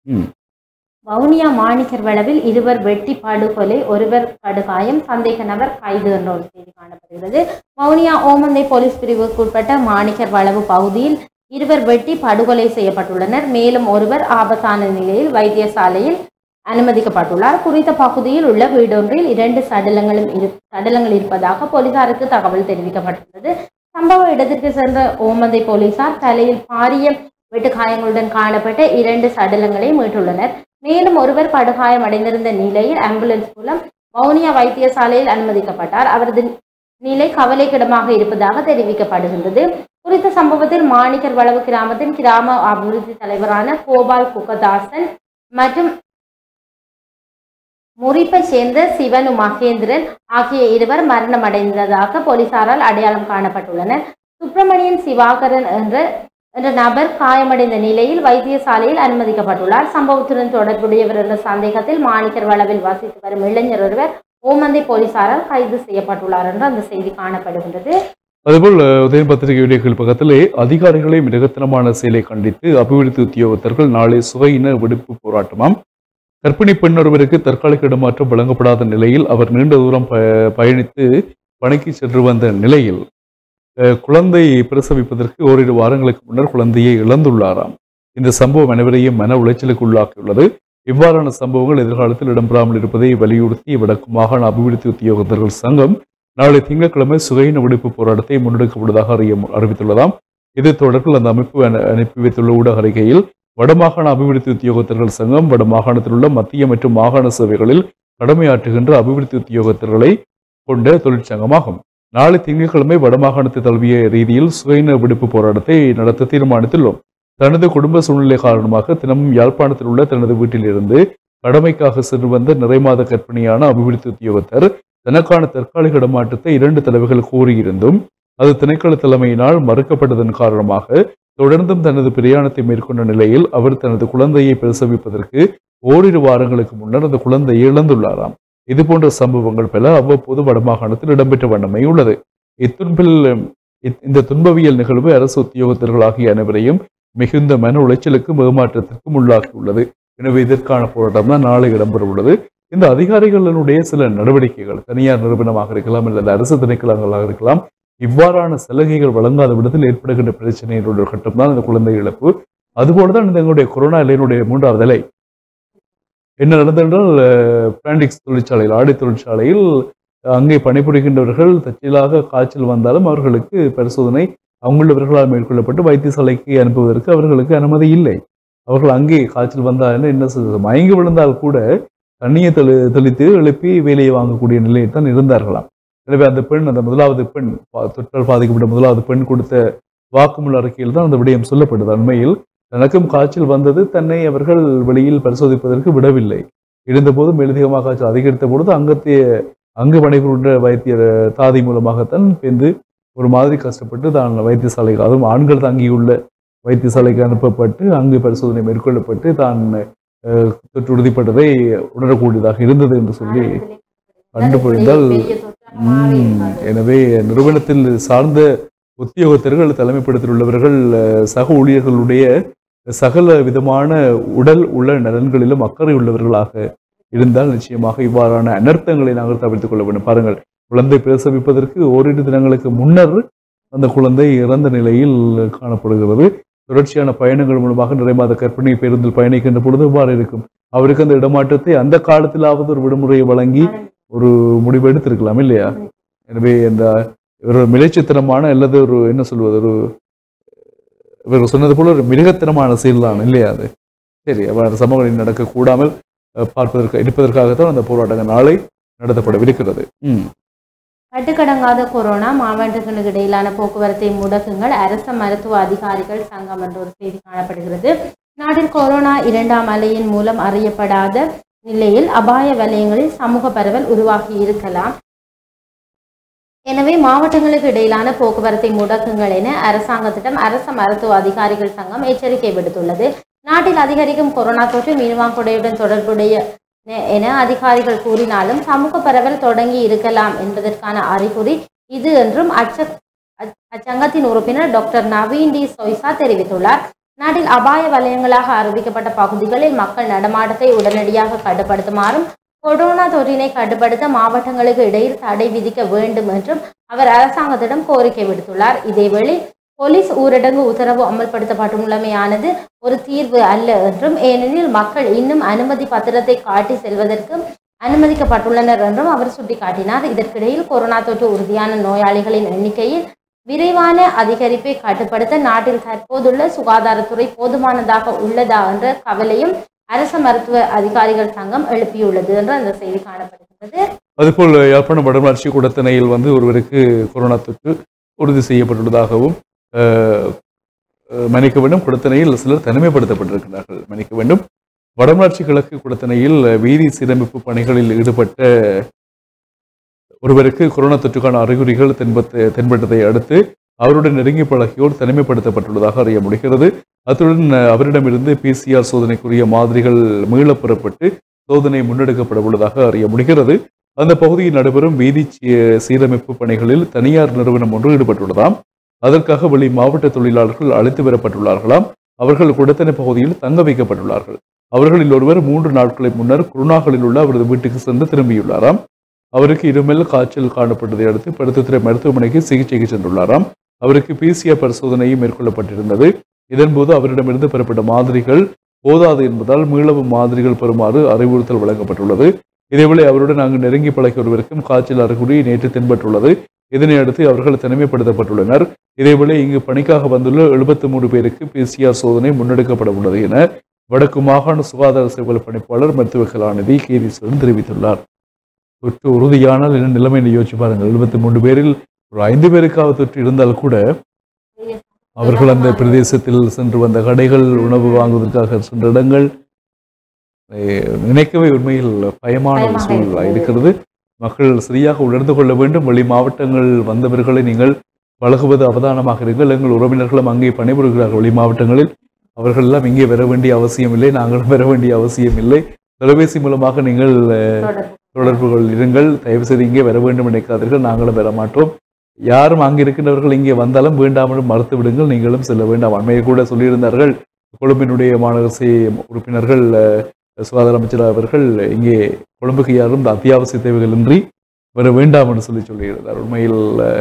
வவுனியா மாணிக்கர் வளவில் இருவர் வெட்டி படுகொலை ஒருவர் படுகாயம் சந்தேக நபர் கைது என்ற ஒரு செய்தி காணப்படுகிறது வவுனியா ஓமந்தை போலீஸ் பிரிவுக்குட்பட்ட மாணிக்கர் வளவு பகுதியில் இருவர் வெட்டி படுகொலை செய்யப்பட்டுள்ளனர் மேலும் ஒருவர் ஆபத்தான நிலையில் வைத்தியசாலையில் அனுமதிக்கப்பட்டுள்ளார் குறித்த பகுதியில் உள்ள வீடொன்றில் இரண்டு சடலங்களும் இரு சடலங்கள் இருப்பதாக போலீசாருக்கு தகவல் தெரிவிக்கப்பட்டுள்ளது சம்பவ இடத்திற்கு சென்ற ஓமந்தை போலீசார் தலையில் பாரிய வெட்டுக்காயங்களுடன் காணப்பட்ட இரண்டு சடலங்களை மீட்டுள்ளனர் மேலும் ஒருவர் படுகாயம் அடைந்திருந்த நிலையில் ஆம்புலன்ஸ் மூலம் வவுனியா வைத்தியசாலையில் அனுமதிக்கப்பட்டார் அவரது நிலை கவலைக்கிடமாக இருப்பதாக தெரிவிக்கப்படுகின்றது குறித்த சம்பவத்தில் மாணிக்கர் வளவு கிராமத்தின் கிராம அபிவிருத்தி தலைவரான கோபால் குகதாசன் மற்றும் முறிப்பை சேர்ந்த சிவனு மகேந்திரன் ஆகிய இருவர் மரணமடைந்ததாக போலீசாரால் அடையாளம் காணப்பட்டுள்ளனர் சுப்பிரமணியன் சிவாகரன் என்ற என்ற நபர் காயமடைந்த நிலையில் வைத்தியசாலையில் அனுமதிக்கப்பட்டுள்ளார் சம்பவத்துடன் தொடர்புடையவர் என்ற சந்தேகத்தில் மாணிக்கர் வளவில் வசித்து வரும் இளைஞர் ஒருவர் ஓமந்தை போலீசாரால் கைது செய்யப்பட்டுள்ளார் என்று அந்த செய்தி காணப்படுகின்றது அதுபோல் உதயன் பத்திரிகையுடைய கீழ்ப்பக்கத்திலே அதிகாரிகளை மிருகத்தனமான செயலை கண்டித்து அபிவிருத்தி உத்தியோகத்தர்கள் நாளை சுவையின விடுப்பு போராட்டமாம் கர்ப்பிணி பெண் ஒருவருக்கு தற்காலிக இடமாற்றம் வழங்கப்படாத நிலையில் அவர் நீண்ட தூரம் ப- பயணித்து பணிக்கு சென்று வந்த நிலையில் அஹ், குழந்தை பிரசவிப்பதற்கு ஓரிரு வாரங்களுக்கு முன்னர் குழந்தையை இழந்துள்ளாராம் இந்த சம்பவம் அனைவரையும் மன உளைச்சலுக்கு உள்ளாக்கியுள்ளது இவ்வாறான சம்பவங்கள் எதிர்காலத்தில் இடம்பெறாமல் இருப்பதை வலியுறுத்தி வடக்கு மாகாண அபிவிருத்தி உத்தியோகத்தர்கள் சங்கம் நாளை திங்கட்கிழமை சுகையின விடுப்பு போராட்டத்தை முன்னெடுக்கப்படுவதாக அறிய அறிவித்துள்ளதாம் இது தொடர்பில் அந்த அமைப்பு அனு- அனுப்பி வைத்துள்ள ஊடக அறிக்கையில் வடமாகாண அபிவிருத்தி உத்தியோகத்தர்கள் சங்கம் வடமாகாணத்தில் உள்ள மத்திய மற்றும் மாகாண சேவைகளில் கடமையாற்றுகின்ற அபிவிருத்தி உத்தியோகத்தர்களை கொண்ட தொழிற்சங்கமாகும் நாளை திங்கட்கிழமை வடமாகாணத்தை தழுவிய ரீதியில் சுகையின விடுப்பு போராட்டத்தை நடத்த தீர்மானித்துள்ளோம் தனது குடும்ப சூழ்நிலை காரணமாக தினமும் யாழ்ப்பாணத்தில் உள்ள தனது வீட்டிலிருந்து கடமைக்காக சென்று வந்த நிறைமாத கற்பிணியான அபிவிருத்தி உத்தியோகத்தர் தனக்கான தற்காலிக இடமாற்றத்தை இரண்டு தலைவர்கள் கூறியிருந்தும் அது திணைக்கள தலைமையினால் மறுக்கப்பட்டதன் காரணமாக தொடர்ந்தும் தனது பிரயாணத்தை மேற்கொண்ட நிலையில் அவர் தனது குழந்தையை பிரசவிப்பதற்கு ஓரிரு வாரங்களுக்கு முன்னர் அந்த குழந்தையை இழந்துள்ளாராம் இது போன்ற சம்பவங்கள் பல அவ்வப்போது வடமாகாணத்தில் இடம்பெற்ற வண்ணமை உள்ளது இத்துன்பில் இத்- இந்த துன்பவியல் நிகழ்வு அரசு உத்தியோகத்தர்களாகிய அனைவரையும் மிகுந்த மன உளைச்சலுக்கும் ஏமாற்றத்திற்கும் உள்ளாக்கியுள்ளது எனவே இதற்கான போராட்டம் தான் நாளை இடம்பெற உள்ளது இந்த அதிகாரிகளினுடைய சில நடவடிக்கைகள் தனியார் நிறுவனமாக இருக்கலாம் அல்லது அரசு திணைக்களங்களாக இருக்கலாம் இவ்வாறான சலுகைகள் வழங்காத விடத்தில் ஏற்படுகின்ற பிரச்சனையினுடைய ஒரு கட்டம் தான் இந்த குழந்தை இழப்பு அதுபோலதான் இந்த எங்களுடைய கொரோனா இலையினுடைய மூன்றாவது இலை என்ன நடந்தென்றால் அஹ், பிராண்டிக்ஸ் தொழிற்சாலையில் ஆடை தொழிற்சாலையில் அங்கே பணிபுரிகின்றவர்கள் தற்செயலாக காய்ச்சல் வந்தாலும் அவர்களுக்கு பரிசோதனை அவங்களுடையவர்களால் மேற்கொள்ளப்பட்டு வைத்தியசாலைக்கு அனுப்புவதற்கு அவர்களுக்கு அனுமதி இல்லை அவர்கள் அங்கே காய்ச்சல் வந்தால் என்ன செய்வது? மயங்கி விழுந்தால் கூட தண்ணியை தெளி தெளித்து எழுப்பி வேலையை வாங்கக்கூடிய நிலையில் தான் இருந்தார்களாம் எனவே அந்த பெண் அந்த முதலாவது பெண் பா- தொற்றால் பாதிக்கப்பட்ட முதலாவது பெண் கொடுத்த வாக்குமூல அறிக்கையில் தான் அந்த விடயம் சொல்லப்பட்டது அண்மையில் தனக்கும் காய்ச்சல் வந்தது தன்னை அவர்கள் வெளியில் பரிசோதிப்பதற்கு விடவில்லை இருந்தபோது மேலதிகமாக காய்ச்சல் அதிகரித்த பொழுது அங்கத்திய அங்கு பணிபுரின்ற வைத்தியர் தாதி மூலமாகத்தான் பெந்து ஒரு மாதிரி கஷ்டப்பட்டு தான் வைத்தியசாலைக்கு அதுவும் ஆண்கள் தங்கியுள்ள வைத்தியசாலைக்கு அனுப்பப்பட்டு அங்கு பரிசோதனை மேற்கொள்ளப்பட்டு தான் அஹ், தொற்று உறுதிப்பட்டதை உணரக்கூடியதாக இருந்தது என்று சொல்லி கண்டுபிடித்தால் பெரிய தொற்றாக மாறி உம், இருக்காது. எனவே நிறுவனத்தில் சார்ந்த உத்தியோகத்தர்கள் தலைமைப்படத்தில் உள்ளவர்கள் அஹ், சக ஊழியர்களுடைய சகல விதமான உடல் உள்ள நலன்களிலும் அக்கறை உள்ளவர்களாக இருந்தால் நிச்சயமாக இவ்வாறான அனர்த்தங்களை நாங்கள் தவிர்த்துக் கொள்ள வேண்டும் பாருங்கள் குழந்தை பிரசவிப்பதற்கு ஓரிரு தினங்களுக்கு முன்னர் அந்த குழந்தை இறந்த நிலையில் காணப்படுகிறது தொடர்ச்சியான பயணங்கள் மூலமாக நிறைமாத கர்ப்பிணி பேருந்தில் பயணிக்கின்ற பொழுது இவ்வாறு இருக்கும் அவருக்கு அந்த இடமாற்றத்தை அந்த காலத்திலாவது ஒரு விடுமுறையை வழங்கி ஒரு முடிவு எடுத்திருக்கலாம் இல்லையா எனவே இந்த ஒரு மிலைச்சித்தனமான அல்லது ஒரு என்ன சொல்வது ஒரு இவர் சொன்னது போல ஒரு மிருகத்தனமான செயல் தான் இல்லையா அது சரி அவ்வாறு சமூகங்களில் நடக்க கூடாமல் அஹ், பார்ப்பதற்கு இருப்பதற்காகத்தான் அந்த போராட்டங்கள் நாளை நடத்தப்படவிருக்கிறது ம் கட்டுக்கடங்காத கொரோனா மாவட்டங்களுக்கு இடையிலான போக்குவரத்தை முடக்குங்கள் அரச மருத்துவ அதிகாரிகள் சங்கம் என்ற ஒரு செய்தி காணப்படுகிறது நாட்டில் கொரோனா இரண்டாம் அலையின் மூலம் அறியப்படாத நிலையில் அபாய வலயங்களில் சமூக பரவல் உருவாகி இருக்கலாம் எனவே மாவட்டங்களுக்கு இடையிலான போக்குவரத்தை முடக்குங்கள் என அரசாங்கத்திடம் அரச மருத்துவ அதிகாரிகள் சங்கம் எச்சரிக்கை விடுத்துள்ளது நாட்டில் அதிகரிக்கும் கொரோனா தொற்று மீனவாங்குடையுடன் தொடர்புடைய எ- என அதிகாரிகள் கூறினாலும் சமூக பரவல் தொடங்கி இருக்கலாம் என்பதற்கான அறிகுறி இது என்றும் அச்ச அச்- அச்சங்கத்தின் உறுப்பினர் டாக்டர் நவீன் டி சொய்சா தெரிவித்துள்ளார் நாட்டில் அபாய வலயங்களாக அறிவிக்கப்பட்ட பகுதிகளில் மக்கள் நடமாட்டத்தை உடனடியாக கட்டுப்படுத்துமாறும் கொரோனா தொற்றினை கட்டுப்படுத்த மாவட்டங்களுக்கு இடையில் தடை விதிக்க வேண்டும் என்றும் அவர் அரசாங்கத்திடம் கோரிக்கை விடுத்துள்ளார் இதேவேளை போலீஸ் ஊரடங்கு உத்தரவு அமல்படுத்தப்பட்டுள்ளமையானது ஒரு தீர்வு அல்ல என்றும் ஏனெனில் மக்கள் இன்னும் அனுமதி பத்திரத்தை காட்டி செல்வதற்கு அனுமதிக்கப்பட்டுள்ளனர் என்றும் அவர் சுட்டிக்காட்டினார் இதற்கிடையில் கொரோனா தொற்று உறுதியான நோயாளிகளின் எண்ணிக்கையில் விரைவான அதிகரிப்பை கட்டுப்படுத்த நாட்டில் தற்போதுள்ள சுகாதாரத்துறை போதுமானதாக உள்ளதா என்ற கவலையும் அரச மருத்துவ அதிகாரிகள் சங்கம் எழுப்பியுள்ளது என்று அந்த செய்தி காணப்படுகிறது அதுபோல் யாழ்ப்பாணம் வடமராட்சி குடத்தனையில் வந்து ஒருவருக்கு கொரோனா தொற்று உறுதி செய்யப்பட்டுள்ளதாகவும் அஹ், அஹ், மன்னிக்க வேண்டும் குடத்தனையில் சிலர் தனிமைப்படுத்தப்பட்டிருக்கிறார்கள் மன்னிக்க வேண்டும் வடமராட்சி கிழக்கு குடத்தனையில் வீதி சீரமைப்பு பணிகளில் ஈடுபட்ட ஒருவருக்கு கொரோனா தொற்றுக்கான அறிகுறிகள் தென்பத்த தென்பட்டதை அடுத்து அவருடன் நெருங்கி பழகியோர் தனிமைப்படுத்தப்பட்டுள்ளதாக அறிய முடிகிறது அத்துடன் அஹ், அவரிடமிருந்து பிசிஆர் சோதனைக்குரிய மாதிரிகள் மீளப் பெறப்பட்டு சோதனை முன்னெடுக்கப்பட உள்ளதாக அறிய முடிகிறது அந்த பகுதியில் நடைபெறும் வீதி சீ- சீரமைப்பு பணிகளில் தனியார் நிறுவனம் ஒன்று ஈடுபட்டுள்ளதாம் அதற்காக வெளி மாவட்ட தொழிலாளர்கள் அழைத்து வரப்பட்டுள்ளார்களாம் அவர்கள் குடத்தனை பகுதியில் தங்க வைக்கப்பட்டுள்ளார்கள் அவர்களில் ஒருவர் மூன்று நாட்களை முன்னர் குருணாகலில் உள்ள அவரது வீட்டுக்கு சென்று திரும்பியுள்ளாராம் அவருக்கு இருமல் காய்ச்சல் காணப்பட்டதை அடுத்து பருத்தித்துறை மருத்துவமனைக்கு சிகிச்சைக்கு சென்றுள்ளாராம் அவருக்கு பிசிஆர் பரிசோதனையும் மேற்கொள்ளப்பட்டிருந்தது இதன்போது அவரிடமிருந்து பெறப்பட்ட மாதிரிகள் போதாது என்பதால் மீளவும் மாதிரிகள் பெறுமாறு அறிவுறுத்தல் வழங்கப்பட்டுள்ளது இதேவேளை அவருடன் அங்கு நெருங்கி பழகிய ஒருவருக்கும் காய்ச்சல் அறிகுறி நேற்று தென்பட்டுள்ளது இதனை அடுத்து அவர்கள் தனிமைப்படுத்தப்பட்டுள்ளனர் இதேவேளை இங்கு பணிக்காக வந்துள்ள எழுபத்தி மூன்று பேருக்கு பிசிஆர் சோதனை முன்னெடுக்கப்பட உள்ளது என வடக்கு மாகாண சுகாதார சேவைகள் பணிப்பாளர் மருத்துவ கலாநிதி கேதீஸ்வரன் தெரிவித்துள்ளார் தொற்று உறுதியானால் என்ன நிலைமை என்று யோசிச்சு பாருங்கள் எழுபத்தி மூன்று பேரில் ஒரு ஐந்து பேருக்காவது தொற்று இருந்தால் கூட அவர்கள் அந்த பிரதேசத்தில் சென்று வந்த கடைகள் உணவு வாங்குவதற்காக சென்ற இடங்கள் அஹ், நினைக்கவே உண்மையில் பயமான ஒரு பயமாக சூழ்நிலை இருக்கிறது. இருக்கிறது மக்கள் சரியாக உணர்ந்து கொள்ள வேண்டும் வெளி மாவட்டங்கள் வந்தவர்களை நீங்கள் பழகுவது அவதானமாக இருங்கள் எங்கள் உறவினர்களும் அங்கே பணிபுரிகிறார்கள் வெளி மாவட்டங்களில் அவர்கள் எல்லாம் இங்கே வர வேண்டிய அவசியம் இல்லை நாங்களும் வர வேண்டிய அவசியம் இல்லை தொலைபேசி மூலமாக நீங்கள் அஹ், தொடர்பு தொடர்புகள் இருங்கள் தயவு செய்து இங்கே வர வேண்டும் நினைக்காதீர்கள் நாங்களும் வர மாட்டோம் யாரும் அங்கே இருக்கின்றவர்கள் இங்கே வந்தாலும் வேண்டாமலும் மறுத்து விடுங்கள் நீங்களும் செல்ல வேண்டாம் அண்மையை கூட சொல்லியிருந்தார்கள் கொழும்பினுடைய மாநகரசை உறுப்பினர்கள் அஹ், சுகாதார அமைச்சர் அவர்கள் இங்கே கொழும்புக்கு யாரும் இந்த அத்தியாவசிய தேவைகளின்றி வர வேண்டாம் என்று சொல்லி சொல்லியிருந்தார் உண்மையில் அஹ்,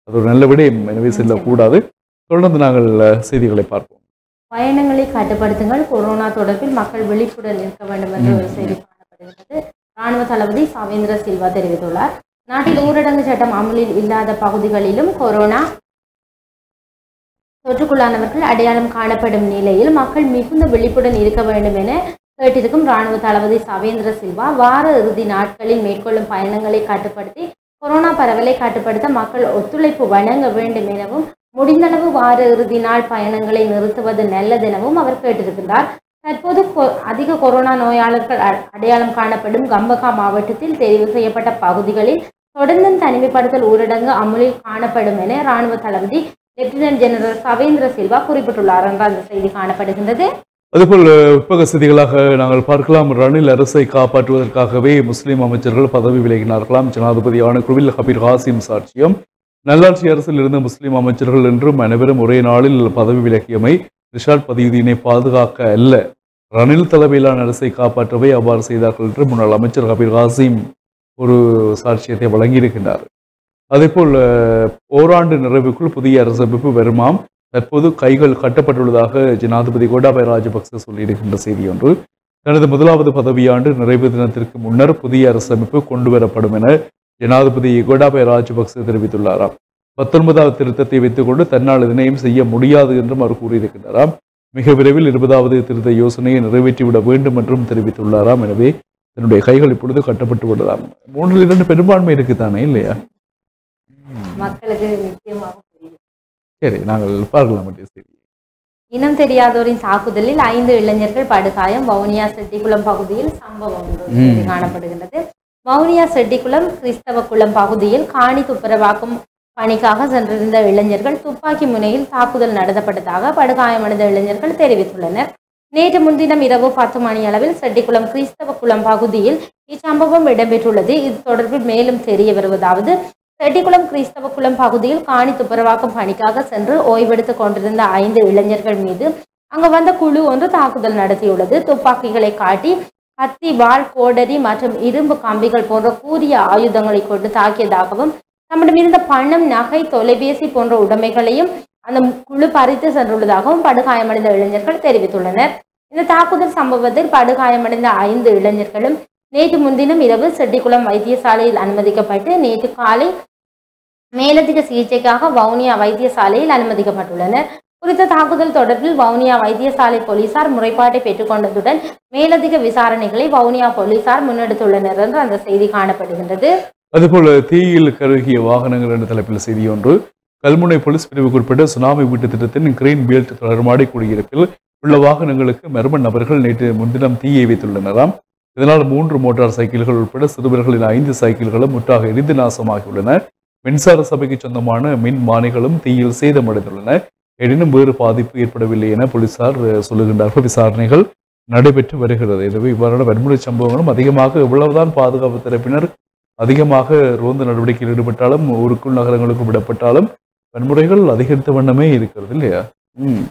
அது ஒரு நல்ல விடயம் எனவே செல்லக்கூடாது தொடர்ந்து நாங்கள் அஹ், செய்திகளை பார்ப்போம் பயணங்களை கட்டுப்படுத்துங்கள் கொரோனா தொடர்பில் மக்கள் விழிப்புடன் இருக்க வேண்டும் என்ற ஒரு செய்தி காணப்படுகிறது ராணுவ தளபதி சவேந்திர சில்வா தெரிவித்துள்ளார் நாட்டில் ஊரடங்கு சட்டம் அமலில் இல்லாத பகுதிகளிலும் கொரோனா தொற்றுக்குள்ளானவர்கள் அடையாளம் காணப்படும் நிலையில் மக்கள் மிகுந்த விழிப்புடன் இருக்க வேண்டும் என கேட்டிருக்கும் ராணுவ தளபதி சவேந்திர சில்வா வார இறுதி நாட்களில் மேற்கொள்ளும் பயணங்களை கட்டுப்படுத்தி கொரோனா பரவலை கட்டுப்படுத்த மக்கள் ஒத்துழைப்பு வழங்க வேண்டும் எனவும் முடிந்தளவு வார இறுதி நாள் பயணங்களை நிறுத்துவது நல்லதெனவும் அவர் கேட்டிருக்கின்றார் தற்போது கொ- அதிக கொரோனா நோயாளர்கள் அ- அடையாளம் காணப்படும் கம்பகா மாவட்டத்தில் தெரிவு செய்யப்பட்ட பகுதிகளில் தொடர்ந்து தனிமைப்படுத்தல் ஊரடங்கு அமுலில் காணப்படும் என ராணுவ தளபதி லெப்டினன்ட் ஜெனரல் சவேந்திர சில்வா குறிப்பிட்டுள்ளார் என்ற அந்த செய்தி காணப்படுகின்றது அதுபோல் அஹ், உட்பக செய்திகளாக நாங்கள் பார்க்கலாம் ரணில் அரசை காப்பாற்றுவதற்காகவே முஸ்லிம் அமைச்சர்கள் பதவி விலகினார்களாம் ஜனாதிபதி ஆணைக்குழுவில் ஹபீர் ஹாசிம் சாட்சியம் நல்லாட்சி அரசில் இருந்த முஸ்லிம் அமைச்சர்கள் என்றும் அனைவரும் ஒரே நாளில் பதவி விலகியமை ரிஷாட் பதியுதீனை பாதுகாக்க அல்ல ரணில் தலைமையிலான அரசை காப்பாற்றவே அவ்வாறு செய்தார்கள் என்று முன்னாள் அமைச்சர் ஹபீர் ஹாசிம் ஒரு சாட்சியத்தை வழங்கியிருக்கின்றார் அதேபோல் அஹ், ஓராண்டு நிறைவுக்குள் புதிய அரசமைப்பு வருமாம் தற்போது கைகள் கட்டப்பட்டுள்ளதாக ஜனாதிபதி கோட்டாபய ராஜபக்ச சொல்லியிருக்கின்ற செய்தி ஒன்று தனது முதலாவது பதவியாண்டு நிறைவு தினத்திற்கு முன்னர் புதிய அரசமைப்பு கொண்டு வரப்படும் என ஜனாதிபதி கோட்டாபய ராஜபக்ச தெரிவித்துள்ளாராம் பத்தொன்பதாவது திருத்தத்தை வைத்துக்கொண்டு தன்னால் இதனையும் செய்ய முடியாது என்றும் அவர் கூறியிருக்கின்றாராம் மிக விரைவில் இருபதாவது திருத்த யோசனையை நிறைவேற்றிவிட வேண்டும் என்றும் தெரிவித்துள்ளாராம் எனவே தன்னுடைய கைகள் இப்பொழுது கட்டப்பட்டு விடலாம் மூன்றில் இரண்டு பெரும்பான்மை இருக்குதானே இல்லையா மக்களுக்கு நிச்சயமாக புரியுது சரி நாங்கள் பார்க்கலாம் மற்ற செய்தி இனம் தெரியாதோரின் தாக்குதலில் ஐந்து இளைஞர்கள் படுகாயம் வவுனியா செட்டிக்குளம் பகுதியில் சம்பவம் ஒன்று ம். செய்தி காணப்படுகின்றது வவுனியா செட்டிக்குளம் கிறிஸ்தவ குளம் பகுதியில் காணி துப்புரவாக்கும் பணிக்காக சென்றிருந்த இளைஞர்கள் துப்பாக்கி முனையில் தாக்குதல் நடத்தப்பட்டதாக படுகாயமடைந்த இளைஞர்கள் தெரிவித்துள்ளனர் நேற்று முன்தினம் இரவு பத்து மணி அளவில் செட்டிக்குளம் கிறிஸ்தவ குளம் பகுதியில் இச்சம்பவம் இடம்பெற்றுள்ளது இது தொடர்பில் மேலும் தெரிய வருவதாவது செட்டிக்குளம் கிறிஸ்தவ குளம் பகுதியில் காணி துப்புரவாக்கும் பணிக்காக சென்று ஓய்வெடுத்துக் கொண்டிருந்த ஐந்து இளைஞர்கள் மீது அங்கு வந்த குழு ஒன்று தாக்குதல் நடத்தியுள்ளது துப்பாக்கிகளை காட்டி கத்தி வாள் கோடரி மற்றும் இரும்பு கம்பிகள் போன்ற கூரிய ஆயுதங்களை கொண்டு தாக்கியதாகவும் தம்மிடம் இருந்த பணம் நகை தொலைபேசி போன்ற உடைமைகளையும் அந்த குழு பறித்து சென்றுள்ளதாகவும் படுகாயமடைந்த இளைஞர்கள் தெரிவித்துள்ளனர் இந்த தாக்குதல் சம்பவத்தில் படுகாயமடைந்த ஐந்து இளைஞர்களும் நேற்று முன்தினம் இரவு செட்டிக்குளம் வைத்தியசாலையில் அனுமதிக்கப்பட்டு நேற்று காலை மேலதிக சிகிச்சைக்காக வவுனியா வைத்தியசாலையில் அனுமதிக்கப்பட்டுள்ளனர் குறித்த தாக்குதல் தொடர்பில் வவுனியா வைத்தியசாலை போலீசார் முறைப்பாட்டை பெற்றுக்கொண்டதுடன் மேலதிக விசாரணைகளை வவுனியா போலீசார் முன்னெடுத்துள்ளனர் என்று அந்த செய்தி காணப்படுகின்றது அதுபோல தீயில் கருகிய வாகனங்கள் என்ற தலைப்பில் செய்தி ஒன்று கல்முனை போலீஸ் பிரிவுக்குட்பட்ட சுனாமி வீட்டு திட்டத்தின் கிரீன் பெல்ட் தொடர்மாடி குடியிருப்பில் உள்ள வாகனங்களுக்கு மர்ம நபர்கள் நேற்று முன்தினம் தீயை வைத்துள்ளனராம் இதனால் மூன்று மோட்டார் சைக்கிள்கள் உட்பட சிறுவர்களின் ஐந்து சைக்கிள்களும் முற்றாக எரிந்து நாசமாகியுள்ளன மின்சார சபைக்கு சொந்தமான மின் மானிகளும் தீயில் சேதமடைந்துள்ளன எனினும் வேறு பாதிப்பு ஏற்படவில்லை என போலீசார் அஹ், சொல்லுகின்றார்கள் விசாரணைகள் நடைபெற்று வருகிறது எனவே இவ்வாறான வன்முறை சம்பவங்களும் அதிகமாக எவ்வளவுதான் பாதுகாப்பு தரப்பினர் அதிகமாக ரோந்து நடவடிக்கையில் ஈடுபட்டாலும் ஊருக்குள் நகரங்களுக்கும் விடப்பட்டாலும் வன்முறைகள் அதிகரித்த வண்ணமே இருக்கிறது இல்லையா ம்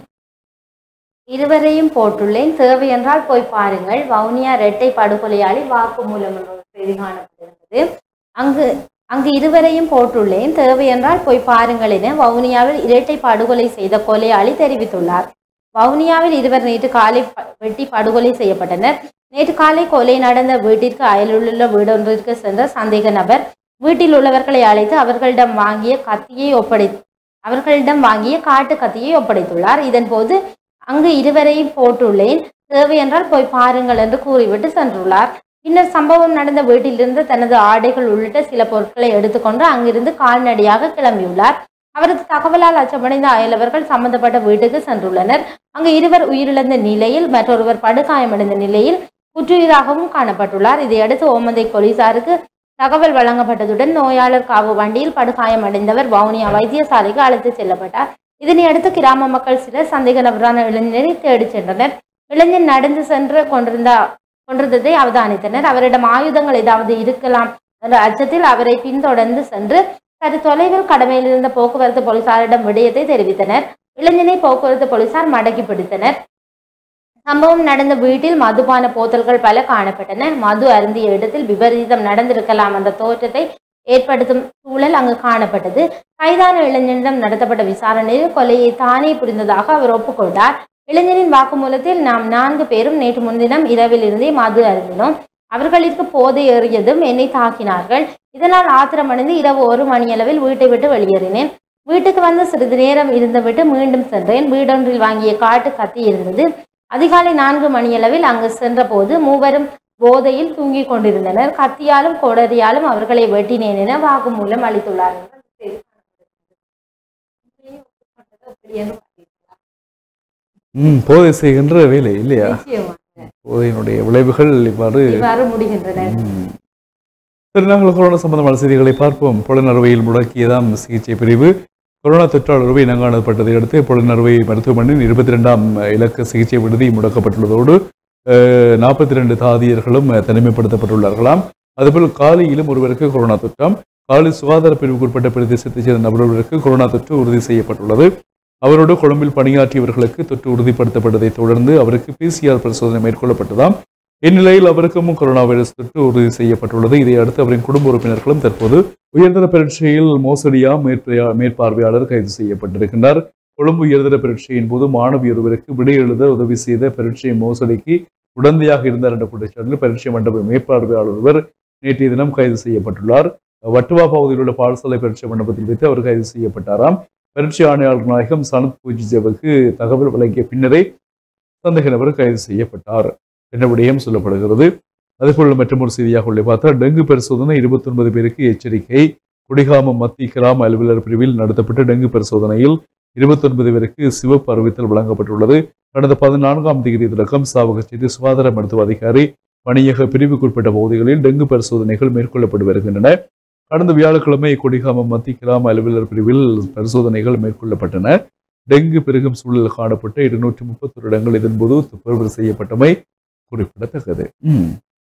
இருவரையும் போட்டுள்ளேன் தேவை என்றால் போய் பாருங்கள் வவுனியா இரட்டை படுகொலையாளி வாக்குமூலம் என்ற ஒரு செய்தி காணப்படுகிறது அங்கு அங்கு இருவரையும் போட்டுள்ளேன் தேவை என்றால் போய் பாருங்கள் என வவுனியாவில் இரட்டை படுகொலை செய்த கொலையாளி தெரிவித்துள்ளார் வவுனியாவில் இருவர் நேற்று காலை ப- வெட்டி படுகொலை செய்யப்பட்டனர் நேற்று காலை கொலை நடந்த வீட்டிற்கு அயலுள்ள வீடொன்றிற்கு சென்ற சந்தேக நபர் வீட்டில் உள்ளவர்களை அழைத்து அவர்களிடம் வாங்கிய கத்தியை ஒப்படை அவர்களிடம் வாங்கிய காட்டு கத்தியை ஒப்படைத்துள்ளார் இதன்போது அங்கு இருவரையும் போட்டுள்ளேன் தேவை என்றால் போய் பாருங்கள் என்று கூறிவிட்டு சென்றுள்ளார் பின்னர் சம்பவம் நடந்த வீட்டிலிருந்து தனது ஆடைகள் உள்ளிட்ட சில பொருட்களை எடுத்துக்கொண்டு அங்கிருந்து கால்நடையாக கிளம்பியுள்ளார் அவரது தகவலால் அச்சமடைந்த அயலவர்கள் சம்பந்தப்பட்ட வீட்டுக்கு சென்றுள்ளனர் அங்கு இருவர் உயிரிழந்த நிலையில் மற்றொருவர் படுகாயமடைந்த நிலையில் குற்றுயிராகவும் காணப்பட்டுள்ளார் இதையடுத்து ஓமந்தை போலீசாருக்கு தகவல் வழங்கப்பட்டதுடன் நோயாளர் காவு வண்டியில் படுகாயமடைந்தவர் வவுனியா வைத்தியசாலைக்கு அழைத்து செல்லப்பட்டார் இதனையடுத்து கிராம மக்கள் சிலர் சந்தேக நபரான இளைஞரை தேடிச் சென்றனர் இளைஞன் நடந்து சென்று கொண்டிருந்த கொண்டிருந்ததை அவதானித்தனர் அவரிடம் ஆயுதங்கள் ஏதாவது இருக்கலாம் என்ற அச்சத்தில் அவரை பின்தொடர்ந்து சென்று சற்று தொலைவில் கடமையில் இருந்த போக்குவரத்து போலீசாரிடம் விடயத்தை தெரிவித்தனர் இளைஞனை போக்குவரத்து போலீசார் மடக்கி பிடித்தனர் சம்பவம் நடந்த வீட்டில் மதுபான போத்தல்கள் பல காணப்பட்டன மது அருந்திய இடத்தில் விபரீதம் நடந்திருக்கலாம் என்ற தோற்றத்தை ஏற்படுத்தும் சூழல் அங்கு காணப்பட்டது கைதான இளைஞனிடம் நடத்தப்பட்ட விசாரணையில் கொலையை தானே புரிந்ததாக அவர் ஒப்புக்கொண்டார் இளைஞரின் வாக்குமூலத்தில் நாம் நான்கு பேரும் நேற்று முன்தினம் இரவில் இருந்தே மது அருந்தினோம் அவர்களிற்கு போதை ஏறியதும் என்னை தாக்கினார்கள் இதனால் ஆத்திரமடைந்து இரவு ஒரு மணியளவில் வீட்டை விட்டு வெளியேறினேன் வீட்டுக்கு வந்து சிறிது நேரம் இருந்துவிட்டு மீண்டும் சென்றேன் வீடொன்றில் வாங்கிய காட்டு கத்தி இருந்தது அதிகாலை நான்கு மணியளவில் அங்கு சென்றபோது மூவரும் போதையில் தூங்கிக் கொண்டிருந்தனர் கத்தியாலும் கொடரியாலும் அவர்களை வெட்டினேன் என வாக்குமூலம் அளித்துள்ளார் ம் போதை செய்கின்ற வேலை இல்லையா நிச்சயமாக. போதையினுடைய விளைவுகள் இவ்வாறு இவ்வாறு முடிகின்றன ம். சரி நாங்கள் கொரோனா சம்பந்தமான செய்திகளை பார்ப்போம் புலனறுவையில் முடக்கியதாம் சிகிச்சை பிரிவு கொரோனா தொற்றால் அறுவை இனங்காணப்பட்டதை அடுத்து புலனறுவை மருத்துவமனையின் இருபத்தி ரெண்டாம் இலக்க சிகிச்சை விடுதி முடக்கப்பட்டுள்ளதோடு நாற்பத்தி ரெண்டு தாதியர்களும் அஹ், தனிமைப்படுத்தப்பட்டுள்ளார்களாம் அதுபோல் காலியிலும் ஒருவருக்கு கொரோனா தொற்றாம் காலி சுகாதார பிரிவுக்குட்பட்ட பிரதேசத்தைச் சேர்ந்த நபர்களுக்கு கொரோனா தொற்று உறுதி செய்யப்பட்டுள்ளது அவரோடு கொழும்பில் பணியாற்றியவர்களுக்கு தொற்று உறுதிப்படுத்தப்பட்டதை தொடர்ந்து அவருக்கு பிசிஆர் பரிசோதனை மேற்கொள்ளப்பட்டதாம் இந்நிலையில் அவருக்கும் கொரோனா வைரஸ் தொற்று உறுதி செய்யப்பட்டுள்ளது இதை அடுத்து அவரின் குடும்ப உறுப்பினர்களும் தற்போது உயர்தர பரீட்சையில் மோசடியா மேற்பா- மேற்பார்வையாளர் கைது செய்யப்பட்டிருக்கின்றார் கொழும்பு உயர்தர பரீட்சையின் போது மாணவி ஒருவருக்கு விடை எழுத உதவி செய்த பரீட்சை மோசடிக்கு உடந்தையாக இருந்தார் என்ற குற்றச்சாட்டில் பரீட்சை மண்டப மேற்பார்வையாளர் ஒருவர் நேற்றைய தினம் கைது செய்யப்பட்டுள்ளார் வட்டுவா பகுதியில் உள்ள பாடசாலை பரீட்சை மண்டபத்தில் வைத்து அவர் கைது செய்யப்பட்டாராம் பரீட்சை ஆணையாளர் நாயகம் சனத் பூஜிஜேவுக்கு தகவல் வழங்கிய பின்னரே சந்தேக நபர் கைது செய்யப்பட்டார் என்ற விடயம் சொல்லப்படுகிறது அதுபோல் மற்றும் ஒரு செய்தியாக உள்ள பார்த்தா டெங்கு பரிசோதனை 29 பேருக்கு எச்சரிக்கை குடிகாமம் மத்திய கிராம அலுவலர் பிரிவில் நடத்தப்பட்ட டெங்கு பரிசோதனையில் 29 பேருக்கு சிவப்பு அறிவித்தல் வழங்கப்பட்டுள்ளது கடந்த பதினான்காம் தேதி தொடக்கம் சாவகச்சேரி சுகாதார மருத்துவ அதிகாரி பணியக பிரிவுக்குட்பட்ட பகுதிகளில் டெங்கு பரிசோதனைகள் மேற்கொள்ளப்பட்டு வருகின்றன கடந்த வியாழக்கிழமை கொடிகாமம் மத்திய கிராம அலுவலர் பிரிவில் பரிசோதனைகள் மேற்கொள்ளப்பட்டன டெங்கு பெருகும் சூழல் காணப்பட்ட இருநூற்றி முப்பத்தொரு இடங்கள் இதன்போது துப்புரவு செய்யப்பட்டமை குறிப்பிடத்தக்கது ம்.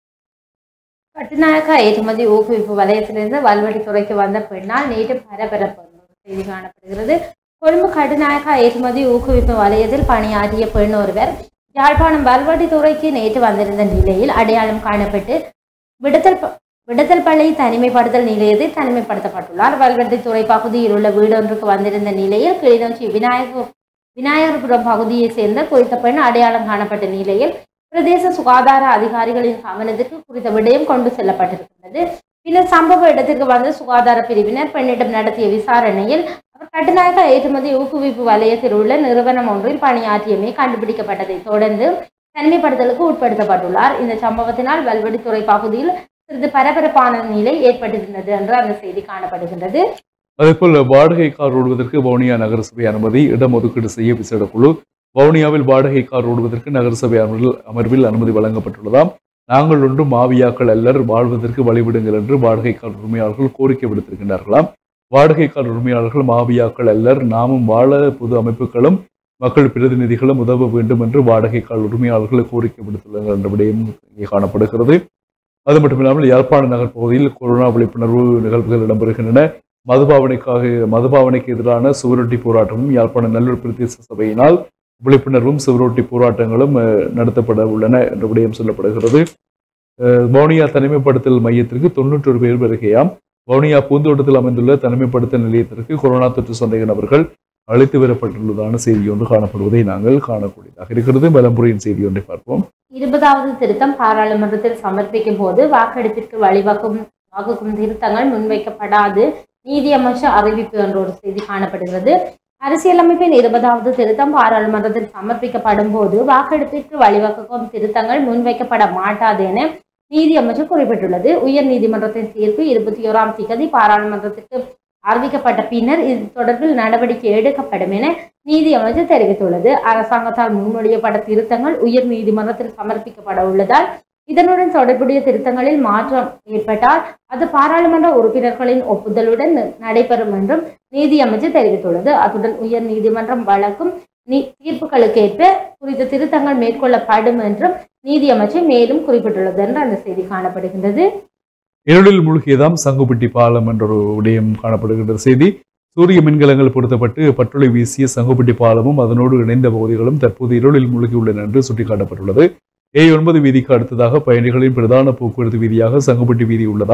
கட்டுநாயக்கா ஏற்றுமதி ஊக்குவிப்பு வலயத்திலிருந்து வல்வடித்துறைக்கு வந்த பெண்ணால் நேற்று பரபரப்பு ஒரு செய்தி காணப்படுகிறது கொழும்பு கட்டுநாயக்கா ஏற்றுமதி ஊக்குவிப்பு வலயத்தில் பணியாற்றிய பெண் ஒருவர் யாழ்ப்பாணம் வல்வடித்துறைக்கு நேற்று வந்திருந்த நிலையில் அடையாளம் காணப்பட்டு விடுதல் ப- விடுதல் பள்ளி தனிமைப்படுத்தல் நிலையத்தில் தனிமைப்படுத்தப்பட்டுள்ளார் வல்வெட்டித்துறை பகுதியில் உள்ள வீடொன்றுக்கு வந்திருந்த நிலையில் கிளிநொச்சி விநாயகர் விநாயகர்புரம் பகுதியைச் சேர்ந்த குறித்த பெண் அடையாளம் காணப்பட்ட நிலையில் பிரதேச சுகாதார அதிகாரிகளின் கவனத்திற்கு குறித்த விடயம் கொண்டு செல்லப்பட்டிருக்கின்றது பின்னர் சம்பவ இடத்திற்கு வந்த சுகாதார பிரிவினர் பெண்ணிடம் நடத்திய விசாரணையில் அவர் கட்டுநாயக்க ஏற்றுமதி ஊக்குவிப்பு வலயத்தில் உள்ள நிறுவனம் ஒன்றில் பணியாற்றியமை கண்டுபிடிக்கப்பட்டதை தொடர்ந்து தனிமைப்படுத்தலுக்கு உட்படுத்தப்பட்டுள்ளார் இந்த சம்பவத்தினால் வல்வெடித்துறை பகுதியில் சிறிது பரபரப்பான நிலை ஏற்பட்டிருந்தது என்று அந்த செய்தி காணப்படுகின்றது அதேபோல் வாடகை கார் ஓடுவதற்கு வவுனியா நகரசபை அனுமதி இடம் ஒதுக்கீடு செய்ய விசேட குழு வவுனியாவில் வாடகை கார் ஓடுவதற்கு நகரசபை அமர்வில் அமர்வில் அனுமதி வழங்கப்பட்டுள்ளதாம் நாங்கள் ஒன்றும் மாவியாக்கள் அல்லர் வாழ்வதற்கு வழிவிடுங்கள் என்று வாடகை கார் உரிமையாளர்கள் கோரிக்கை விடுத்திருக்கின்றார்களாம் வாடகை கார் உரிமையாளர்கள் மாவியாக்கள் அல்லர் நாமும் வாழ பொது அமைப்புகளும் மக்கள் பிரதிநிதிகளும் உதவ வேண்டும் என்று வாடகை கார் உரிமையாளர்கள் கோரிக்கை விடுத்துள்ளனர் என்ற விடயம் இங்கே காணப்படுகிறது அது மட்டுமில்லாமல் யாழ்ப்பாண நகர் பகுதியில் கொரோனா விழிப்புணர்வு நிகழ்வுகள் இடம்பெறுகின்றன மதுபாவனைக்காக மதுபாவனைக்கு எதிரான சுவரொட்டி போராட்டமும் யாழ்ப்பாண நல்லூர் பிரதேச சபையினால் விழிப்புணர்வும் சுவரொட்டி போராட்டங்களும் அஹ், நடத்தப்பட உள்ளன என்ற விடயம் சொல்லப்படுகிறது அஹ், வவுனியா தனிமைப்படுத்தல் மையத்திற்கு தொண்ணூற்றொரு பேர் வருகையாம் வவுனியா பூந்தோட்டத்தில் அமைந்துள்ள தனிமைப்படுத்தல் நிலையத்திற்கு கொரோனா தொற்று சந்தேக நபர்கள் அழைத்து வரப்பட்டுள்ளதான செய்தி ஒன்று காணப்படுவதை நாங்கள் காணக்கூடியதாக இருக்கிறது மலம்புரியின் செய்தி ஒன்றை பார்ப்போம் இருபதாவது திருத்தம் பாராளுமன்றத்தில் சமர்ப்பிக்கும் போது வாக்கெடுப்பிற்கு வழிவகுக்கும் வகுக்கும் திருத்தங்கள் முன்வைக்கப்படாது நீதியமைச்சர் அறிவிப்பு என்ற ஒரு செய்தி காணப்படுகிறது அரசியலமைப்பின் இருபதாவது திருத்தம் பாராளுமன்றத்தில் சமர்ப்பிக்கப்படும் போது வாக்கெடுப்பிற்கு வழிவகுக்கும் திருத்தங்கள் முன்வைக்கப்பட மாட்டாது என நீதியமைச்சர் குறிப்பிட்டுள்ளது உயர் நீதிமன்றத்தின் தீர்ப்பு இருபத்தி ஓராம் திகதி பாராளுமன்றத்திற்கு அறிவிக்கப்பட்ட பின்னர் இது தொடர்பில் நடவடிக்கை எடுக்கப்படும் என நீதியமைச்சர் தெரிவித்துள்ளது அரசாங்கத்தால் முன்மொழியப்பட்ட திருத்தங்கள் உயர் நீதிமன்றத்தில் சமர்ப்பிக்கப்பட உள்ளதால் இதனுடன் தொடர்புடைய திருத்தங்களில் மாற்றம் ஏற்பட்டால் அது பாராளுமன்ற உறுப்பினர்களின் ஒப்புதலுடன் ந- நடைபெறும் என்றும் நீதியமைச்சர் தெரிவித்துள்ளது அத்துடன் உயர் நீதிமன்றம் வழங்கும் நீ தீர்ப்புகளுக்கேற்ப குறித்த திருத்தங்கள் மேற்கொள்ளப்படும் என்றும் நீதியமைச்சர் மேலும் குறிப்பிட்டுள்ளது என்று அந்த செய்தி காணப்படுகின்றது இருளில் மூழ்கியதாம் சங்குப்பட்டி பாலம் என்ற ஒரு விடயம் காணப்படுகின்ற செய்தி சூரிய மின்கலங்கள் பொருத்தப்பட்டு பட்டுளை வீசிய சங்குப்பட்டி பாலமும் அதனோடு இணைந்த பகுதிகளும் தற்போது இருளில் மூழ்கியுள்ளன என்று சுட்டிக்காட்டப்பட்டுள்ளது ஏ ஒன்பது வீதிக்கு அடுத்ததாக பயணிகளின் பிரதான போக்குவரத்து வீதியாக சங்குப்பட்டி வீதி உள்ளதாம்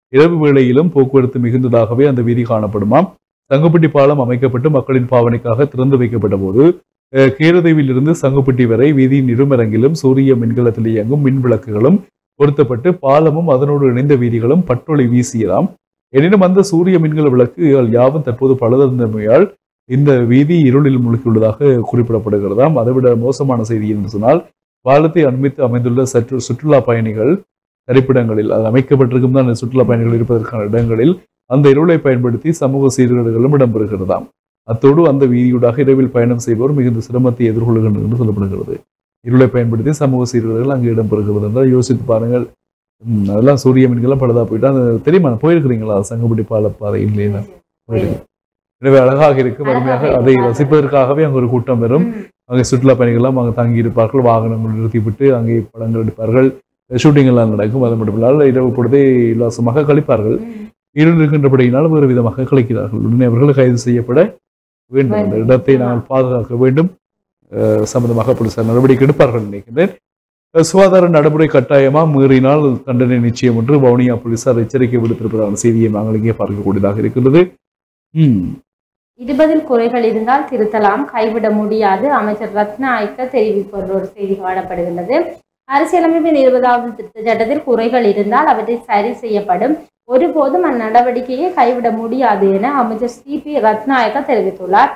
இரவு வேளையிலும் போக்குவரத்து மிகுந்ததாகவே அந்த வீதி காணப்படுமாம் சங்குப்பட்டி பாலம் அமைக்கப்பட்டு மக்களின் பாவனைக்காக திறந்து வைக்கப்பட்ட போது அஹ், கீரதேவிலிருந்து சங்குப்பட்டி வரை வீதியின் இருமரங்கிலும் சூரிய மின்கலத்தில் இயங்கும் மின் விளக்குகளும் பொருத்தப்பட்டு பாலமும் அதனோடு இணைந்த வீதிகளும் பட்டொளி வீசியதாம் எனினும் அந்த சூரிய மின்கல விளக்குகள் யாவும் தற்போது பழுதந்தமையால் இந்த வீதி இருளில் முழுக்கியுள்ளதாக குறிப்பிடப்படுகிறதாம் அதைவிட மோசமான செய்தி என்று சொன்னால் பாலத்தை அண்மித்து அமைந்துள்ள சற்று சுற்றுலா பயணிகள் தரிப்பிடங்களில் அது அமைக்கப்பட்டிருக்கும் தான் அந்த சுற்றுலா பயணிகள் இருப்பதற்கான இடங்களில் அந்த இருளை பயன்படுத்தி சமூக சீர்கேடுகளும் இடம்பெறுகிறதாம் அத்தோடு அந்த வீதியூடாக இரவில் பயணம் செய்வோர் மிகுந்த சிரமத்தை எதிர்கொள்கின்றனர் என்று சொல்லப்படுகிறது இருளை பயன்படுத்தி சமூக சீர்கேடுகள் அங்கு இடம்பெறுகிறது என்றால் யோசித்து பாருங்கள் ம், அதெல்லாம் சூரிய மின்கெல்லாம் பழுதா போயிட்டு அந்த தெரியுமா போயிருக்கிறீங்களா சங்கப்பட்டி பால பாதை இல்லையா போயிருக்கேன். எனவே அழகாக இருக்கும் அருமையாக அழகாக அதை இருக்கும். ரசிப்பதற்காகவே அங்கு ஒரு கூட்டம் வரும் ம். அங்கே சுற்றுலா பயணிகள் எல்லாம் அங்கே தங்கி இருப்பார்கள் வாகனங்கள் நிறுத்திவிட்டு அங்கே படங்கள் எடுப்பார்கள் ஷூட்டிங் எல்லாம் நடக்கும் அது மட்டும் இல்லாமல் இரவு பொழுதை உல்லாசமாக கழிப்பார்கள் ம். இருள் இருக்கின்றபடியினால் வேறு விதமாக கழிக்கிறார்கள் உடனே அவர்கள் கைது செய்யப்பட வேண்டும் அந்த வேண்டும். இடத்தை நாங்கள் பாதுகாக்க வேண்டும் அஹ், சம்பந்தமாக போலீசார் நடவடிக்கை எடுப்பார்கள் நினைக்கின்றேன் அஹ், சுகாதார நடைமுறை கட்டாயமா மீறினால் தண்டனை நிச்சயம் என்று வவுனியா போலீசார் எச்சரிக்கை விடுத்திருப்பதான செய்தியை நாங்கள் இங்கே பார்க்கக்கூடியதாக இருக்கின்றது ம் இருபதில் குறைகள் இருந்தால் திருத்தலாம் கைவிட முடியாது அமைச்சர் ரத்னாயக்க தெரிவிப்பது ஒரு செய்தி காணப்படுகின்றது அரசியலமைப்பின் இருபதாவது திருத்த சட்டத்தில் குறைகள் இருந்தால் அவற்றை சரி செய்யப்படும் ஒருபோதும் அந்நடவடிக்கையை கைவிட முடியாது என அமைச்சர் சி பி ரத்நாயக்க தெரிவித்துள்ளார்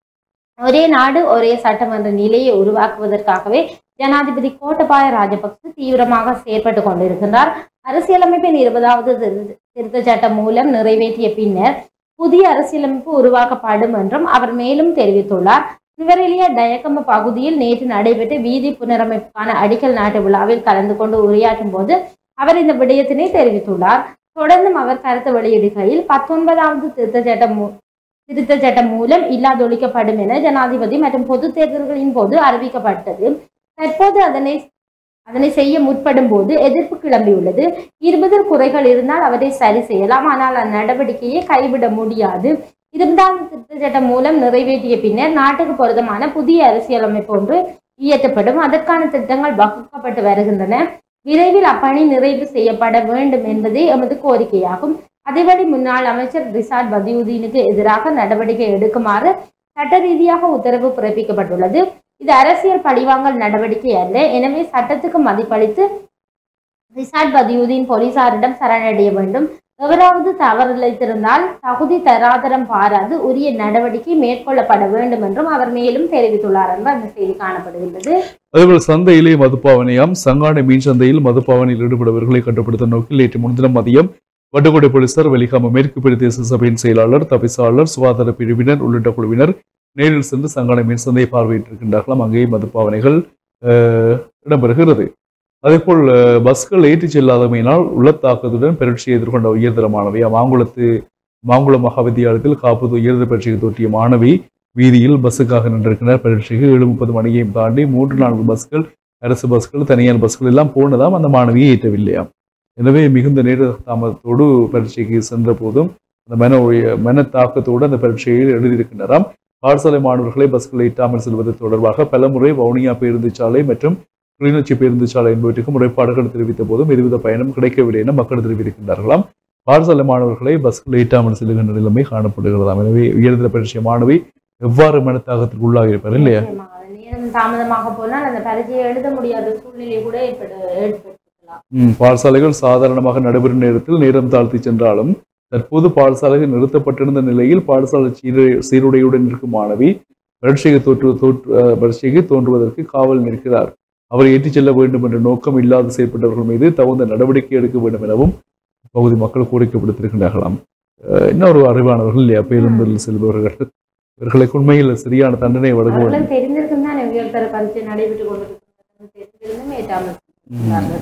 ஒரே நாடு ஒரே சட்டம் என்ற நிலையை உருவாக்குவதற்காகவே ஜனாதிபதி கோட்டபாய ராஜபக்ச தீவிரமாக செயற்பட்டு கொண்டிருக்கின்றார் அரசியலமைப்பின் இருபதாவது திரு- திருத்த சட்டம் மூலம் நிறைவேற்றிய பின்னர் புதிய அரசியலமைப்பு உருவாக்கப்படும் என்றும் அவர் மேலும் தெரிவித்துள்ளார் நுவரெலிய டயக்கம பகுதியில் நேற்று நடைபெற்ற வீதி புனரமைப்புக்கான அடிக்கல் நாட்டு விழாவில் கலந்து கொண்டு உரையாற்றும் போது அவர் இந்த விடயத்தினை தெரிவித்துள்ளார் தொடர்ந்தும் அவர் கருத்து வெளியிடுகையில் பத்தொன்பதாவது திருத்த சட்டம் மூ- திருத்த சட்டம் மூலம் இல்லாதொழிக்கப்படும் என ஜனாதிபதி மற்றும் பொது தேர்தல்களின் போது அறிவிக்கப்பட்டது தற்போது அதனை அதனை செய்ய முற்படும் போது எதிர்ப்பு கிளம்பியுள்ளது இருபதில் குறைகள் இருந்தால் அவற்றை சரி செய்யலாம் ஆனால் அந்நடவடிக்கையை கைவிட முடியாது இருபதாவது திருத்த சட்டம் மூலம் நிறைவேற்றிய பின்னர் நாட்டுக்கு பொருத்தமான புதிய அரசியலமைப்பு ஒன்று இயற்றப்படும் அதற்கான திட்டங்கள் வகுக்கப்பட்டு வருகின்றன விரைவில் அப்பணி நிறைவு செய்யப்பட வேண்டும் என்பதே எமது கோரிக்கையாகும் அதேபடி முன்னாள் அமைச்சர் ரிசாட் பதியுதீனுக்கு எதிராக நடவடிக்கை எடுக்குமாறு சட்ட ரீதியாக உத்தரவு பிறப்பிக்கப்பட்டுள்ளது இது அரசியல் பழிவாங்கல் நடவடிக்கை அல்ல எனவே சட்டத்துக்கு மதிப்பளித்து ரிசாட் பதியுதீன் போலீசாரிடம் சரணடைய வேண்டும் எவராவது தவறிழைத்திருந்தால் தகுதி தராதரம் பாராது உரிய நடவடிக்கை மேற்கொள்ளப்பட வேண்டும் என்றும் அவர் மேலும் தெரிவித்துள்ளார் என்று அந்த செய்தி காணப்படுகின்றது அதேபோல் சந்தையிலே மதுப்பாவனையாம் சங்கானை மீன் சந்தையில் மதுப்பாவனையில் ஈடுபடுபவர்களை கட்டுப்படுத்த நோக்கில் நேற்று முன்தினம் மதியம் வட்டுக்கோட்டை போலீசார் வெளிகாம மேற்கு பிரதேச சபையின் செயலாளர் தபிசாளர் சுகாதார பிரிவினர் உள்ளிட்ட குழுவினர் நேரில் சென்று சங்கானை மீன் சந்தையை பார்வையிட்டிருக்கின்றார்களாம் அங்கே மதுப்பாவனைகள் அஹ், இடம்பெறுகிறது அதேபோல் அஹ், பஸ்கள் ஏற்றிச் செல்லாதமையினால் உள்ளத்தாக்கத்துடன் பரீட்சையை எதிர்கொண்ட உயர்தர மாணவி மாங்குளத்து மாங்குளம் மகாவித்தியாலயத்தில் காப்பது உயர்தர பரீட்சைக்கு தோற்றிய மாணவி வீதியில் பஸ்ஸுக்காக நின்றிருக்கிறார் பரீட்சைக்கு ஏழு முப்பது மணியையும் தாண்டி மூன்று நான்கு பஸ்கள் அரசு பஸ்கள் தனியார் பஸ்கள் எல்லாம் போனதாம் அந்த மாணவியை ஏற்றவில்லையாம் எனவே மிகுந்த நேர தாமதத்தோடு பரீட்சைக்கு சென்ற போதும் அந்த மன உய- மன தாக்கத்தோடு அந்த பரீட்சையை எழுதியிருக்கின்றாராம் பாடசாலை மாணவர்களை பஸ்களை ஏற்றாமல் செல்வது தொடர்பாக பலமுறை வவுனியா பேருந்து சாலை மற்றும் கிளிநொச்சி பேருந்து சாலை என்பவற்றுக்கு முறைப்பாடுகள் தெரிவித்த போதும் எதுவித பயணம் கிடைக்கவில்லை என மக்கள் தெரிவித்திருக்கின்றார்களாம் பாடசாலை மாணவர்களை பஸ்கள் ஏற்றாமல் செல்லுகின்ற நிலைமை காணப்படுகிறதாம் எனவே உயர்தர பரீட்சை மாணவி எவ்வாறு மனத்தாக்கத்திற்கு உள்ளாகி இருப்பார் இல்லையா நிச்சயமாக. அது நேரம் தாமதமாக போனால் அந்த பரீட்சையை எழுத முடியாத சூழ்நிலை கூட ஏற்பட்டு ஏற்பட்டுக்கலாம் ம், பாடசாலைகள் சாதாரணமாக நடைபெறும் நேரத்தில் நேரம் தாழ்த்தி சென்றாலும் தற்போது பாடசாலைகள் நிறுத்தப்பட்டிருந்த நிலையில் பாடசாலை சீர- சீருடையுடன் இருக்கும் மாணவி பரீட்சைக்கு தோற்று தோற்று அஹ், பரீட்சைக்கு தோன்றுவதற்கு காவல் நிற்கிறார் அவரை ஏற்றிச் செல்ல வேண்டும் என்ற நோக்கம் இல்லாது செயல்பட்டவர்கள் மீது தகுந்த நடவடிக்கை எடுக்க வேண்டும் எனவும் பகுதி மக்கள் கோரிக்கை விடுத்திருக்கின்றார்களாம் அஹ், இன்னொரு அறிவானவர்கள் இல்லையா பேருந்தில் செல்பவர்கள் இவர்களுக்கு உண்மையில் சரியான தண்டனை வழங்க வேண்டும் அவர்களும் தெரிந்திருக்கும் தான் உயர்தர பரீட்சை நடைபெற்றுக் கொண்டிருக்கிறது தெரிந்திருந்தும் ஏற்றாமல் இருக்கிறார்கள்.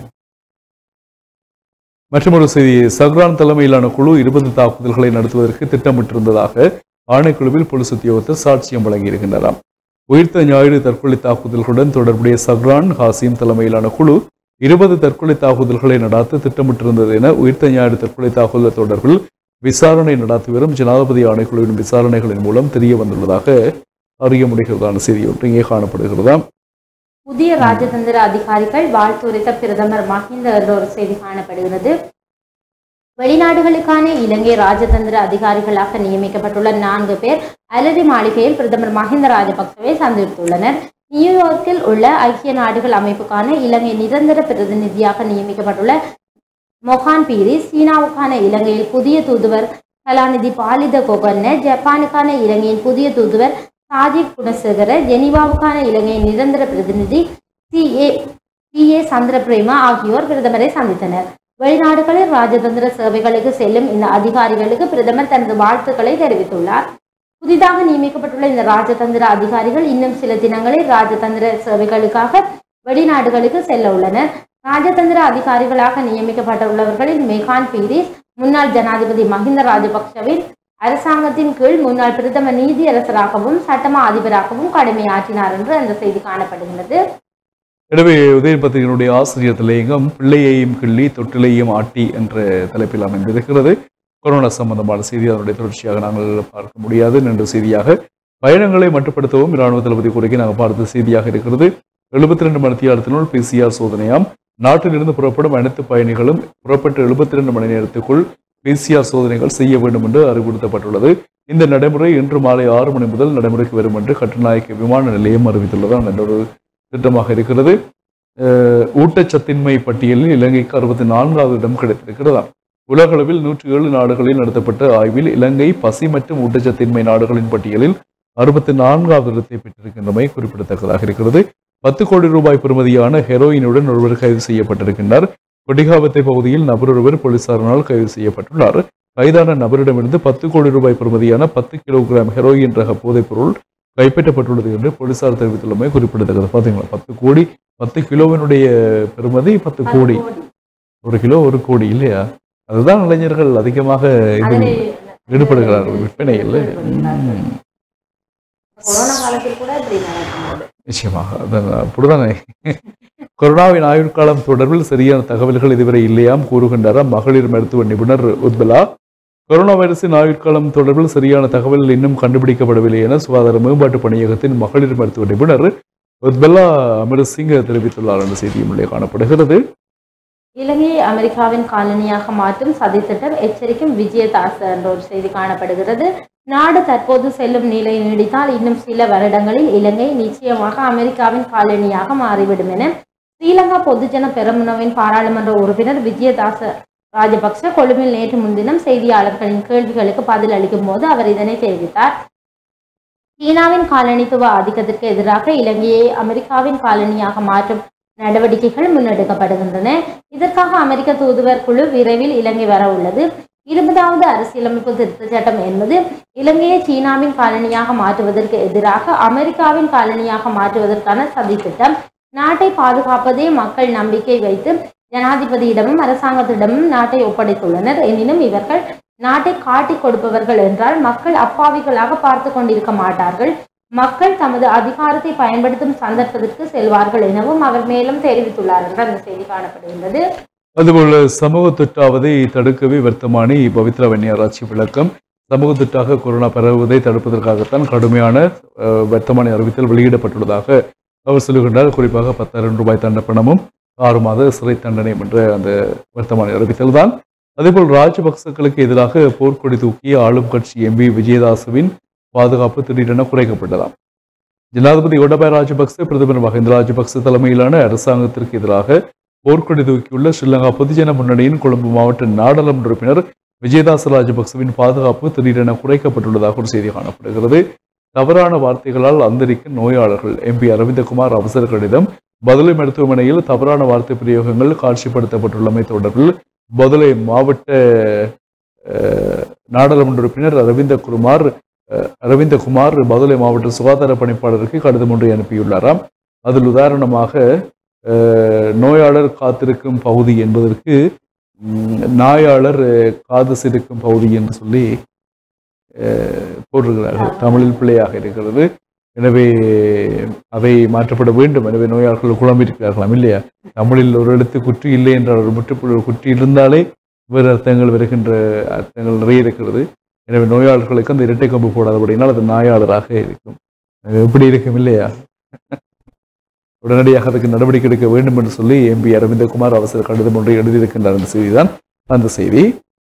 மற்றொரு செய்தி சஹ்ரான் தலைமையிலான குழு இருபது தாக்குதல்களை நடத்துவதற்கு திட்டமிட்டிருந்ததாக ஆணைக்குழுவில் போலீஸ் உத்தியோகத்தர் சாட்சியம் வழங்கியிருக்கின்றனர் உயிர்த்த ஞாயிறு தற்கொலை தாக்குதல்களுடன் தொடர்புடைய சஹ்ரான் ஹாசிம் தலைமையிலான குழு இருபது தற்கொலை தாக்குதல்களை நடாத்த திட்டமிட்டிருந்தது என உயிர்த்த ஞாயிறு தற்கொலை தாக்குதல் தொடர்பில் விசாரணை நடத்தி வரும் ஜனாதிபதி ஆணைக்குழுவின் விசாரணைகளின் மூலம் தெரிய வந்துள்ளதாக அறிய முடிகிறதான செய்தி ஒன்று இங்கே காணப்படுகிறதா புதிய ராஜதந்திர அதிகாரிகள் வாழ்த்துரைத்த பிரதமர் மஹிந்த என்ற ஒரு செய்தி காணப்படுகிறது வெளிநாடுகளுக்கான இலங்கை ராஜதந்திர அதிகாரிகளாக நியமிக்கப்பட்டுள்ள நான்கு பேர் அலரி மாளிகையில் பிரதமர் மஹிந்த ராஜபக்சவை சந்தித்துள்ளனர் நியூயார்க்கில் உள்ள ஐக்கிய நாடுகள் அமைப்புக்கான இலங்கை நிரந்தர பிரதிநிதியாக நியமிக்கப்பட்டுள்ள மொஹான் பீரிஸ் சீனாவுக்கான இலங்கையில் புதிய தூதுவர் கலாநிதி பாலித கொகன்ன ஜப்பானுக்கான இலங்கையின் புதிய தூதுவர் சாஜிப் குணசேகர ஜெனீவாவுக்கான இலங்கையின் நிரந்தர பிரதிநிதி சி ஏ சி ஏ சந்திரபிரேமா ஆகியோர் பிரதமரை சந்தித்தனர் வெளிநாடுகளில் ராஜதந்திர சேவைகளுக்கு செல்லும் இந்த அதிகாரிகளுக்கு பிரதமர் தனது வாழ்த்துக்களை தெரிவித்துள்ளார் புதிதாக நியமிக்கப்பட்டுள்ள இந்த ராஜதந்திர அதிகாரிகள் இன்னும் சில தினங்களில் ராஜதந்திர சேவைகளுக்காக வெளிநாடுகளுக்கு செல்ல உள்ளனர் ராஜதந்திர அதிகாரிகளாக நியமிக்கப்பட்டுள்ளவர்களில் மெகான் பீரிஸ் முன்னாள் ஜனாதிபதி மஹிந்த ராஜபக்சவின் அரசாங்கத்தின் கீழ் முன்னாள் பிரதம நீதியரசராகவும் சட்டமா அதிபராகவும் கடமையாற்றினார் என்று அந்த செய்தி காணப்படுகிறது எனவே உதயன் பத்திரிகையினுடைய ஆசிரியர் தலையங்கம் பிள்ளையையும் கிள்ளி தொட்டிலையும் ஆட்டி என்ற தலைப்பில் அமைந்திருக்கிறது கொரோனா சம்பந்தமான செய்தி அதனுடைய தொடர்ச்சியாக நாங்கள் பார்க்க முடியாது என்ற செய்தியாக பயணங்களை மட்டுப்படுத்தவும் இராணுவ தளபதி குறைக்கு நாங்கள் பார்த்த செய்தியாக இருக்கிறது எழுபத்தி ரெண்டு மணித்தியாலத்தினுள் பிசிஆர் சோதனையாம் நாட்டிலிருந்து புறப்படும் அனைத்து பயணிகளும் புறப்பட்ட எழுபத்தி ரெண்டு மணி நேரத்துக்குள் பிசிஆர் சோதனைகள் செய்ய வேண்டும் என்று அறிவுறுத்தப்பட்டுள்ளது இந்த நடைமுறை இன்று மாலை ஆறு மணி முதல் நடைமுறைக்கு வரும் என்று கட்டுநாயக்க விமான நிலையம் அறிவித்துள்ளது என்ற ஒரு திட்டமாக இருக்கிறது அஹ் ஊட்டச்சத்தின்மை பட்டியலில் இலங்கைக்கு அறுபத்தி நான்காவது இடம் கிடைத்திருக்கிறதாம் உலகளவில் நூற்றி ஏழு நாடுகளில் நடத்தப்பட்ட ஆய்வில் இலங்கை பசி மற்றும் ஊட்டச்சத்தின்மை நாடுகளின் பட்டியலில் அறுபத்தி நான்காவது இடத்தை பெற்றிருக்கின்றமை குறிப்பிடத்தக்கதாக இருக்கிறது பத்து கோடி ரூபாய் பெறுமதியான ஹெரோயினுடன் ஒருவர் கைது செய்யப்பட்டிருக்கின்றார் கொடிகாவத்தை பகுதியில் நபர் ஒருவர் போலீசாரினால் கைது செய்யப்பட்டுள்ளார் கைதான நபரிடமிருந்து பத்து கோடி ரூபாய் பெறுமதியான பத்து கிலோகிராம் ஹெரோயின் ரக போதைப்பொருள் கைப்பற்றப்பட்டுள்ளது என்று போலீசார் தெரிவித்துள்ளமை குறிப்பிடத்தக்கது பாத்தீங்களா பத்து கோடி பத்து கிலோவினுடைய பெறுமதி பத்து கோடி ஒரு கிலோ ஒரு கோடி இல்லையா அதுதான் இளைஞர்கள் அதிகமாக இதில் ஈடுபடுகிறார்கள் விற்பனையில் ம், கொரோனா காலத்தில் கூட இப்படி நடக்கும் நிச்சயமாக அதான் அப்படிதானே கொரோனாவின் ஆயுட்காலம் தொடர்பில் சரியான தகவல்கள் இதுவரை இல்லையாம் கூறுகின்றாராம் மகளிர் மருத்துவ நிபுணர் உத்பலா கொரோனா வைரஸின் ஆயுட்காலம் தொடர்பில் சரியான தகவல் இன்னும் கண்டுபிடிக்கப்படவில்லை என சுகாதார மேம்பாட்டு பணியகத்தின் மகளிர் மருத்துவ நிபுணர் உத்பலா அமரசிங் தெரிவித்துள்ளார் என்ற செய்தியும் உள்ளே காணப்படுகிறது இலங்கையை அமெரிக்காவின் காலனியாக மாற்றும் சதித்திட்டம் எச்சரிக்கும் விஜயதாஸ் என்ற ஒரு செய்தி காணப்படுகிறது நாடு தற்போது செல்லும் நிலை நீடித்தால் இன்னும் சில வருடங்களில் இலங்கை நிச்சயமாக அமெரிக்காவின் காலனியாக மாறிவிடும் என ஸ்ரீலங்கா பொதுஜன பெரமுனவின் பாராளுமன்ற உறுப்பினர் விஜயதாச ராஜபக்ச கொழும்பில் நேற்று முன்தினம் செய்தியாளர்களின் கேள்விகளுக்கு பதில் அளிக்கும் போது அவர் இதனை தெரிவித்தார் சீனாவின் காலனித்துவ ஆதிக்கத்திற்கு எதிராக இலங்கையை அமெரிக்காவின் காலனியாக மாற்றும் நடவடிக்கைகள் முன்னெடுக்கப்படுகின்றன இதற்காக அமெரிக்க தூதுவர் குழு விரைவில் இலங்கை வர உள்ளது இருபதாவது அரசியலமைப்பு திருத்தச் சட்டம் என்பது இலங்கையை சீனாவின் காலனியாக மாற்றுவதற்கு எதிராக அமெரிக்காவின் காலனியாக மாற்றுவதற்கான சதித்திட்டம் நாட்டை பாதுகாப்பதே மக்கள் நம்பிக்கை வைத்து ஜனாதிபதியிடமும் அரசாங்கத்திடமும் நாட்டை ஒப்படைத்துள்ளனர் எனினும் இவர்கள் நாட்டை காட்டிக் கொடுப்பவர்கள் என்றால் மக்கள் அப்பாவிகளாக பார்த்து கொண்டிருக்க மாட்டார்கள் மக்கள் தமது அதிகாரத்தை பயன்படுத்தும் சந்தர்ப்பத்திற்கு செல்வார்கள் எனவும் அவர் மேலும் தெரிவித்துள்ளார் என்று அந்த செய்தி காணப்படுகின்றது அதுபோல சமூக தொற்றாவதை தடுக்கவே வர்த்தமானி பவித்ரா வெண்ணியாராட்சி விளக்கம் சமூக தொற்றாக கொரோனா பரவுவதை தடுப்பதற்காகத்தான் கடுமையான அஹ், வர்த்தமானி அறிவித்தல் வெளியிடப்பட்டுள்ளதாக அவர் சொல்லுகின்றார் குறிப்பாக பத்தாயிரம் ரூபாய் தண்டப்பணமும் ஆறு மாத சிறை தண்டனையும் என்ற அந்த வர்த்தமானி அறிவித்தல் தான் அதேபோல் ராஜபக்சக்களுக்கு எதிராக போர்க்கொடி தூக்கிய ஆளும் கட்சி எம்பி விஜயதாசுவின் பாதுகாப்பு திடீரென குறைக்கப்பட்டதாம் ஜனாதிபதி கோடபாய ராஜபக்ச பிரதமர் மஹிந்த ராஜபக்ச தலைமையிலான அரசாங்கத்திற்கு எதிராக போர்க்கொடி தூக்கியுள்ள ஸ்ரீலங்கா பொதுஜன முன்னணியின் கொழும்பு மாவட்ட நாடாளுமன்ற உறுப்பினர் விஜயதாச ராஜபக்சவின் பாதுகாப்பு திடீரென குறைக்கப்பட்டுள்ளதாக ஒரு செய்தி காணப்படுகிறது தவறான வார்த்தைகளால் அந்தரிக்க நோயாளர்கள் எம்பி அரவிந்தகுமார் அவசர கடிதம் பதுளை மருத்துவமனையில் தவறான வார்த்தை பிரயோகங்கள் காட்சிப்படுத்தப்பட்டுள்ளமை தொடர்பில் பதுளை மாவட்ட அஹ், நாடாளுமன்ற உறுப்பினர் அரவிந்தகுமார் அஹ், அரவிந்தகுமார் பதுளை மாவட்ட சுகாதார பணிப்பாளருக்கு கடிதம் ஒன்றை அனுப்பியுள்ளாராம் அதில் உதாரணமாக அஹ், நோயாளர் காத்திருக்கும் பகுதி என்பதற்கு ம், நாயாளர் அஹ், காது சிரிக்கும் பகுதி என்று சொல்லி அஹ், போட்டிருக்கிறார்கள் தமிழில் பிழையாக இருக்கிறது எனவே அவை மாற்றப்பட வேண்டும் எனவே நோயாளர்கள் குழம்பியிருக்கிறார்களாம் இல்லையா தமிழில் ஒரு எழுத்து குற்றி இல்லை என்றால் ஒரு முற்றுப்புள்ளி குற்றி இருந்தாலே வேறு அர்த்தங்கள் வருகின்ற அர்த்தங்கள் நிறைய இருக்கிறது எனவே நோயாளர்களுக்கு அந்த இரட்டை கம்பு போடாதபடினால் அது நாயாளராக இருக்கும் அது எப்படி இருக்கும் இல்லையா உடனடியாக அதுக்கு நடவடிக்கை எடுக்க வேண்டும் என்று சொல்லி எம்பி அரவிந்தகுமார் அவசர கடிதம் ஒன்றை எழுதியிருக்கின்றார் அந்த செய்திதான் அந்த செய்தி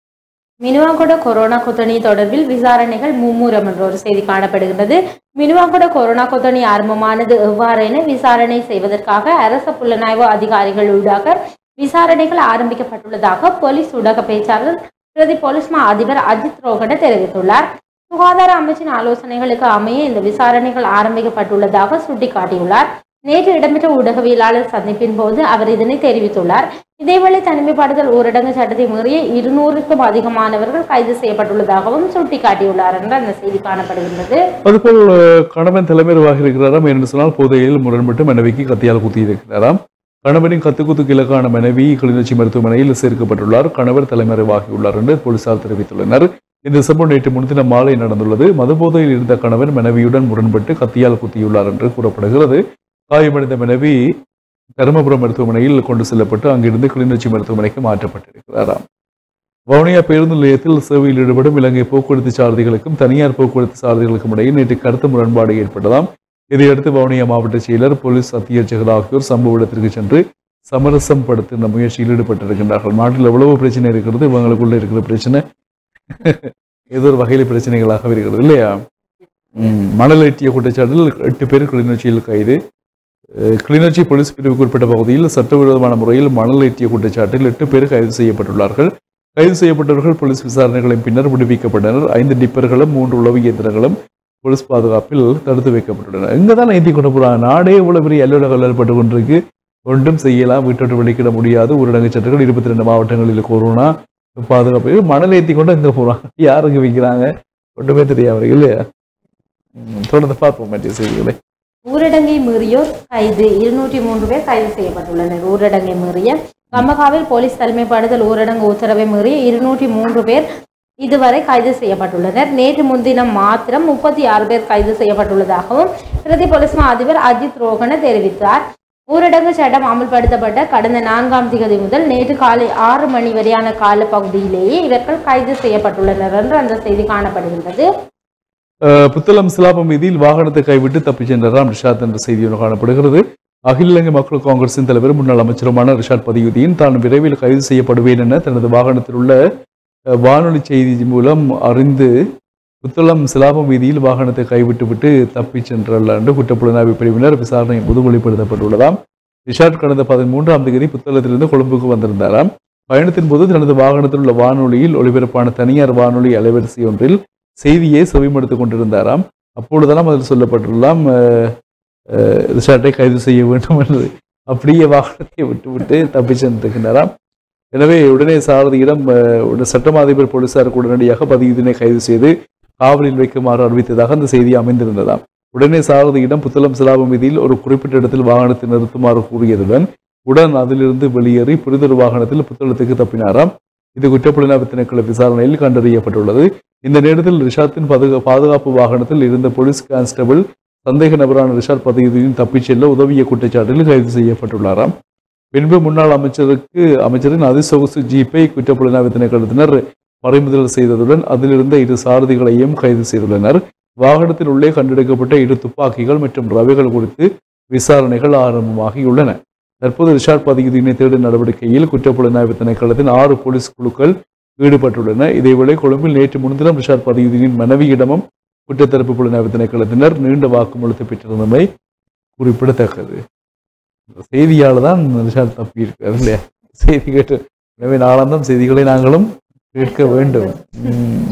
மினுவாங்கொட கொரோனா கொத்தணி தொடர்பில் விசாரணைகள் மும்முரம் என்ற ஒரு செய்தி காணப்படுகின்றது மினுவாங்கொட கொரோனா கொத்தணி ஆரம்பமானது எவ்வாறென விசாரணை செய்வதற்காக அரச புலனாய்வு அதிகாரிகள் ஊடாக விசாரணைகள் ஆரம்பிக்கப்பட்டுள்ளதாக போலீஸ் ஊடக பேச்சாளர் பிரதி போலீஸ் மா அதிபர் அஜித் ரோகட தெரிவித்துள்ளார் சுகாதார அமைச்சின் ஆலோசனைகளுக்கு அமைய இந்த விசாரணைகள் ஆரம்பிக்கப்பட்டுள்ளதாக சுட்டிக்காட்டியுள்ளார் நேற்று இடம்பெற்ற ஊடகவியலாளர் சந்திப்பின் போது அவர் இதனை தெரிவித்துள்ளார் இதேவேளை தனிமைப்படுத்தல் ஊரடங்கு சட்டத்தை மீறிய இருநூறுக்கும் அதிகமானவர்கள் கைது செய்யப்பட்டுள்ளதாகவும் சுட்டிக்காட்டியுள்ளார் என்று அந்த செய்தி காணப்படுகின்றது அதுபோல் அஹ், கணவன் தலைமறைவாக இருக்கிறாராம் என்று சொன்னால் போதையில் முரண்பட்டு மனைவிக்கு கத்தியால் குத்தியிருக்கிறாராம் கணவனின் கத்துக்குத்துக்கு இலக்கான மனைவி கிளிநொச்சி மருத்துவமனையில் சேர்க்கப்பட்டுள்ளார் கணவர் தலைமறைவாகியுள்ளார் என்று போலீசார் தெரிவித்துள்ளனர் இந்த சம்பவம் நேற்று முன்தினம் மாலை நடந்துள்ளது மதுபோதையில் இருந்த கணவன் மனைவியுடன் முரண்பட்டு கத்தியால் குத்தியுள்ளார் என்று கூறப்படுகிறது காயமடைந்த மனைவி தருமபுரம் மருத்துவமனையில் கொண்டு செல்லப்பட்டு அங்கிருந்து கிளிநொச்சி மருத்துவமனைக்கு மாற்றப்பட்டிருக்கிறாராம் வவுனியா பேருந்து நிலையத்தில் சேவையில் ஈடுபடும் இலங்கை போக்குவரத்து சாரதிகளுக்கும் தனியார் போக்குவரத்து சாரதிகளுக்கும் இடையே நேற்று கருத்து முரண்பாடு ஏற்பட்டதாம் இதையடுத்து வவுனியா மாவட்ட செயலர் போலீஸ் அத்தியட்சகர் ஆகியோர் சம்பவ இடத்திற்கு சென்று சமரசம் படுத்துகின்ற முயற்சியில் ஈடுபட்டிருக்கின்றார்கள் நாட்டில் எவ்வளவு பிரச்சனை இருக்கிறது இவங்களுக்குள்ள இருக்கிற பிரச்சனை ஏதோ ஒரு வகையில் பிரச்சனைகளாக இருக்கிறது இல்லையா ம், மணல் எட்டிய குற்றச்சாட்டில் எட்டு பேர் கிளிநொச்சியில் கைது அஹ், கிளிநொச்சி போலீஸ் பிரிவுக்கு உட்பட்ட பகுதியில் சட்டவிரோதமான முறையில் மணல் ஏற்றிய குற்றச்சாட்டில் எட்டு பேர் கைது செய்யப்பட்டுள்ளார்கள் கைது செய்யப்பட்டவர்கள் போலீஸ் விசாரணைகளின் பின்னர் விடுவிக்கப்பட்டனர் ஐந்து டிப்பர்களும் மூன்று உளவு இயந்திரங்களும் போலீஸ் பாதுகாப்பில் தடுத்து வைக்கப்பட்டுள்ளன எங்க தான் ஏற்றி கொண்டு போறாங்க நாடே இவ்வளவு பெரிய அல்லோட கல்லப்பட்டு கொண்டிருக்கு ஒன்றும் செய்யலாம் வீட்டை விட்டு வெளிக்கிட முடியாது ஊரடங்கு சட்டங்கள் இருபத்தி ரெண்டு மாவட்டங்களில் கொரோனா பாதுகாப்பு இது மணல் ஏற்றி கொண்டு எங்க போறாங்க யாருக்கு வைக்கிறாங்க ஒன்றுமே தெரியாம இல்லையா ம், தொடர்ந்து பார்ப்போம் மற்ற செய்திகளை ஊரடங்கை மீறியோர் கைது இருநூற்றி மூன்று பேர் கைது செய்யப்பட்டுள்ளனர் ஊரடங்கை மீறிய கம்பகாவில் போலீஸ் தலைமைப்படுத்தல் ஊரடங்கு உத்தரவை மீறிய இருநூற்றி மூன்று பேர் இதுவரை கைது செய்யப்பட்டுள்ளனர் நேற்று முன்தினம் மாத்திரம் முப்பத்தி ஆறு பேர் கைது செய்யப்பட்டுள்ளதாகவும் பிரதி போலீஸ் மா அதிபர் அஜித் ரோகன தெரிவித்தார் ஊரடங்கு சட்டம் அமல்படுத்தப்பட்ட கடந்த நான்காம் திகதி முதல் நேற்று காலை ஆறு மணி வரையான கால பகுதியிலேயே இவர்கள் கைது செய்யப்பட்டுள்ளனர் என்று அந்த செய்தி காணப்படுகின்றது அஹ், புத்தளம் சிலாபம் வீதியில் வாகனத்தை கைவிட்டு தப்பிச் சென்றாராம் ரிஷாத் என்ற செய்தி ஒன்று காணப்படுகிறது அகில இலங்கை மக்கள் காங்கிரசின் தலைவர் முன்னாள் அமைச்சருமான ரிஷாட் பதியுதீன் தான் விரைவில் கைது செய்யப்படுவேன் என தனது வாகனத்தில் உள்ள அஹ், வானொலி செய்தி மூலம் அறிந்து புத்தளம் சிலாபம் வீதியில் வாகனத்தை கைவிட்டு விட்டு தப்பிச் சென்றார் என்று குற்றப்புலனாய்வு பிரிவினர் விசாரணை போது வெளிப்படுத்தப்பட்டுள்ளதாம் ரிஷாட் கடந்த பதிமூன்றாம் தேதி புத்தளத்திலிருந்து கொழும்புக்கு வந்திருந்தாராம் பயணத்தின் போது தனது வாகனத்தில் உள்ள வானொலியில் ஒளிபரப்பான தனியார் வானொலி அலைவரிசை ஒன்றில் செய்தியை செவிமடுத்துக் கொண்டிருந்தாராம் அப்பொழுதெல்லாம் அதில் சொல்லப்பட்டுள்ளலாம் அஹ், அஹ், ரிஷாட்டை கைது செய்ய வேண்டும் என்று அப்படியே வாகனத்தை விட்டுவிட்டு தப்பி சென்றிருக்கின்றாராம் எனவே உடனே சாரதியிடம் அஹ், உட- சட்டமா அதிபர் போலீசாருக்கு உடனடியாக பதியுதினை கைது செய்து காவலில் வைக்குமாறு அறிவித்ததாக அந்த செய்தி அமைந்திருந்ததாம் உடனே சாரதியிடம் புத்தளம் சிலாபம் வீதியில் ஒரு குறிப்பிட்ட இடத்தில் வாகனத்தை நிறுத்துமாறு கூறியதுடன் உடன் அதிலிருந்து வெளியேறி புரிதொரு வாகனத்தில் புத்தளத்துக்கு தப்பினாராம் இது குற்றப்புலனாய்வு திணைக்கள விசாரணையில் கண்டறியப்பட்டுள்ளது இந்த நேரத்தில் ரிஷாத்தின் பாதுகா பாதுகாப்பு வாகனத்தில் இருந்த போலீஸ் கான்ஸ்டபிள் சந்தேக நபரான ரிஷாத் பதவியின் தப்பிச் செல்ல உதவிய குற்றச்சாட்டில் கைது செய்யப்பட்டுள்ளாராம் பின்பு முன்னாள் அமைச்சருக்கு அமைச்சரின் அதிசொகுசு ஜீப்பை குற்றப்புலனாய்வு திணைக்களத்தினர் பறிமுதல் செய்ததுடன் அதிலிருந்த இரு சாரதிகளையும் கைது செய்துள்ளனர் வாகனத்தில் உள்ளே கண்டெடுக்கப்பட்ட இரு துப்பாக்கிகள் மற்றும் ரவைகள் குறித்து விசாரணைகள் ஆரம்பமாகியுள்ளன தற்போது ரிஷாட் பதியுதீனை தேடும் நடவடிக்கையில் குற்றப்புலனாய்வு திணைக்களத்தின் ஆறு போலீஸ் குழுக்கள் ஈடுபட்டுள்ளன இதேவேளை கொழும்பில் நேற்று முன்தினம் ரிஷாட் பதியுதீனின் மனைவியிடமும் குற்றத்தரப்பு புலனாய்வு திணைக்களத்தினர் நீண்ட வாக்குமூலத்தை பெற்றிருந்தமை குறிப்பிடத்தக்கது இந்த செய்தியால தான் ரிஷாட் தப்பி இருக்காரு இல்லையா செய்தி கேட்டு எனவே நாளாந்தம் செய்திகளை நாங்களும் கேட்க வேண்டும் உம்.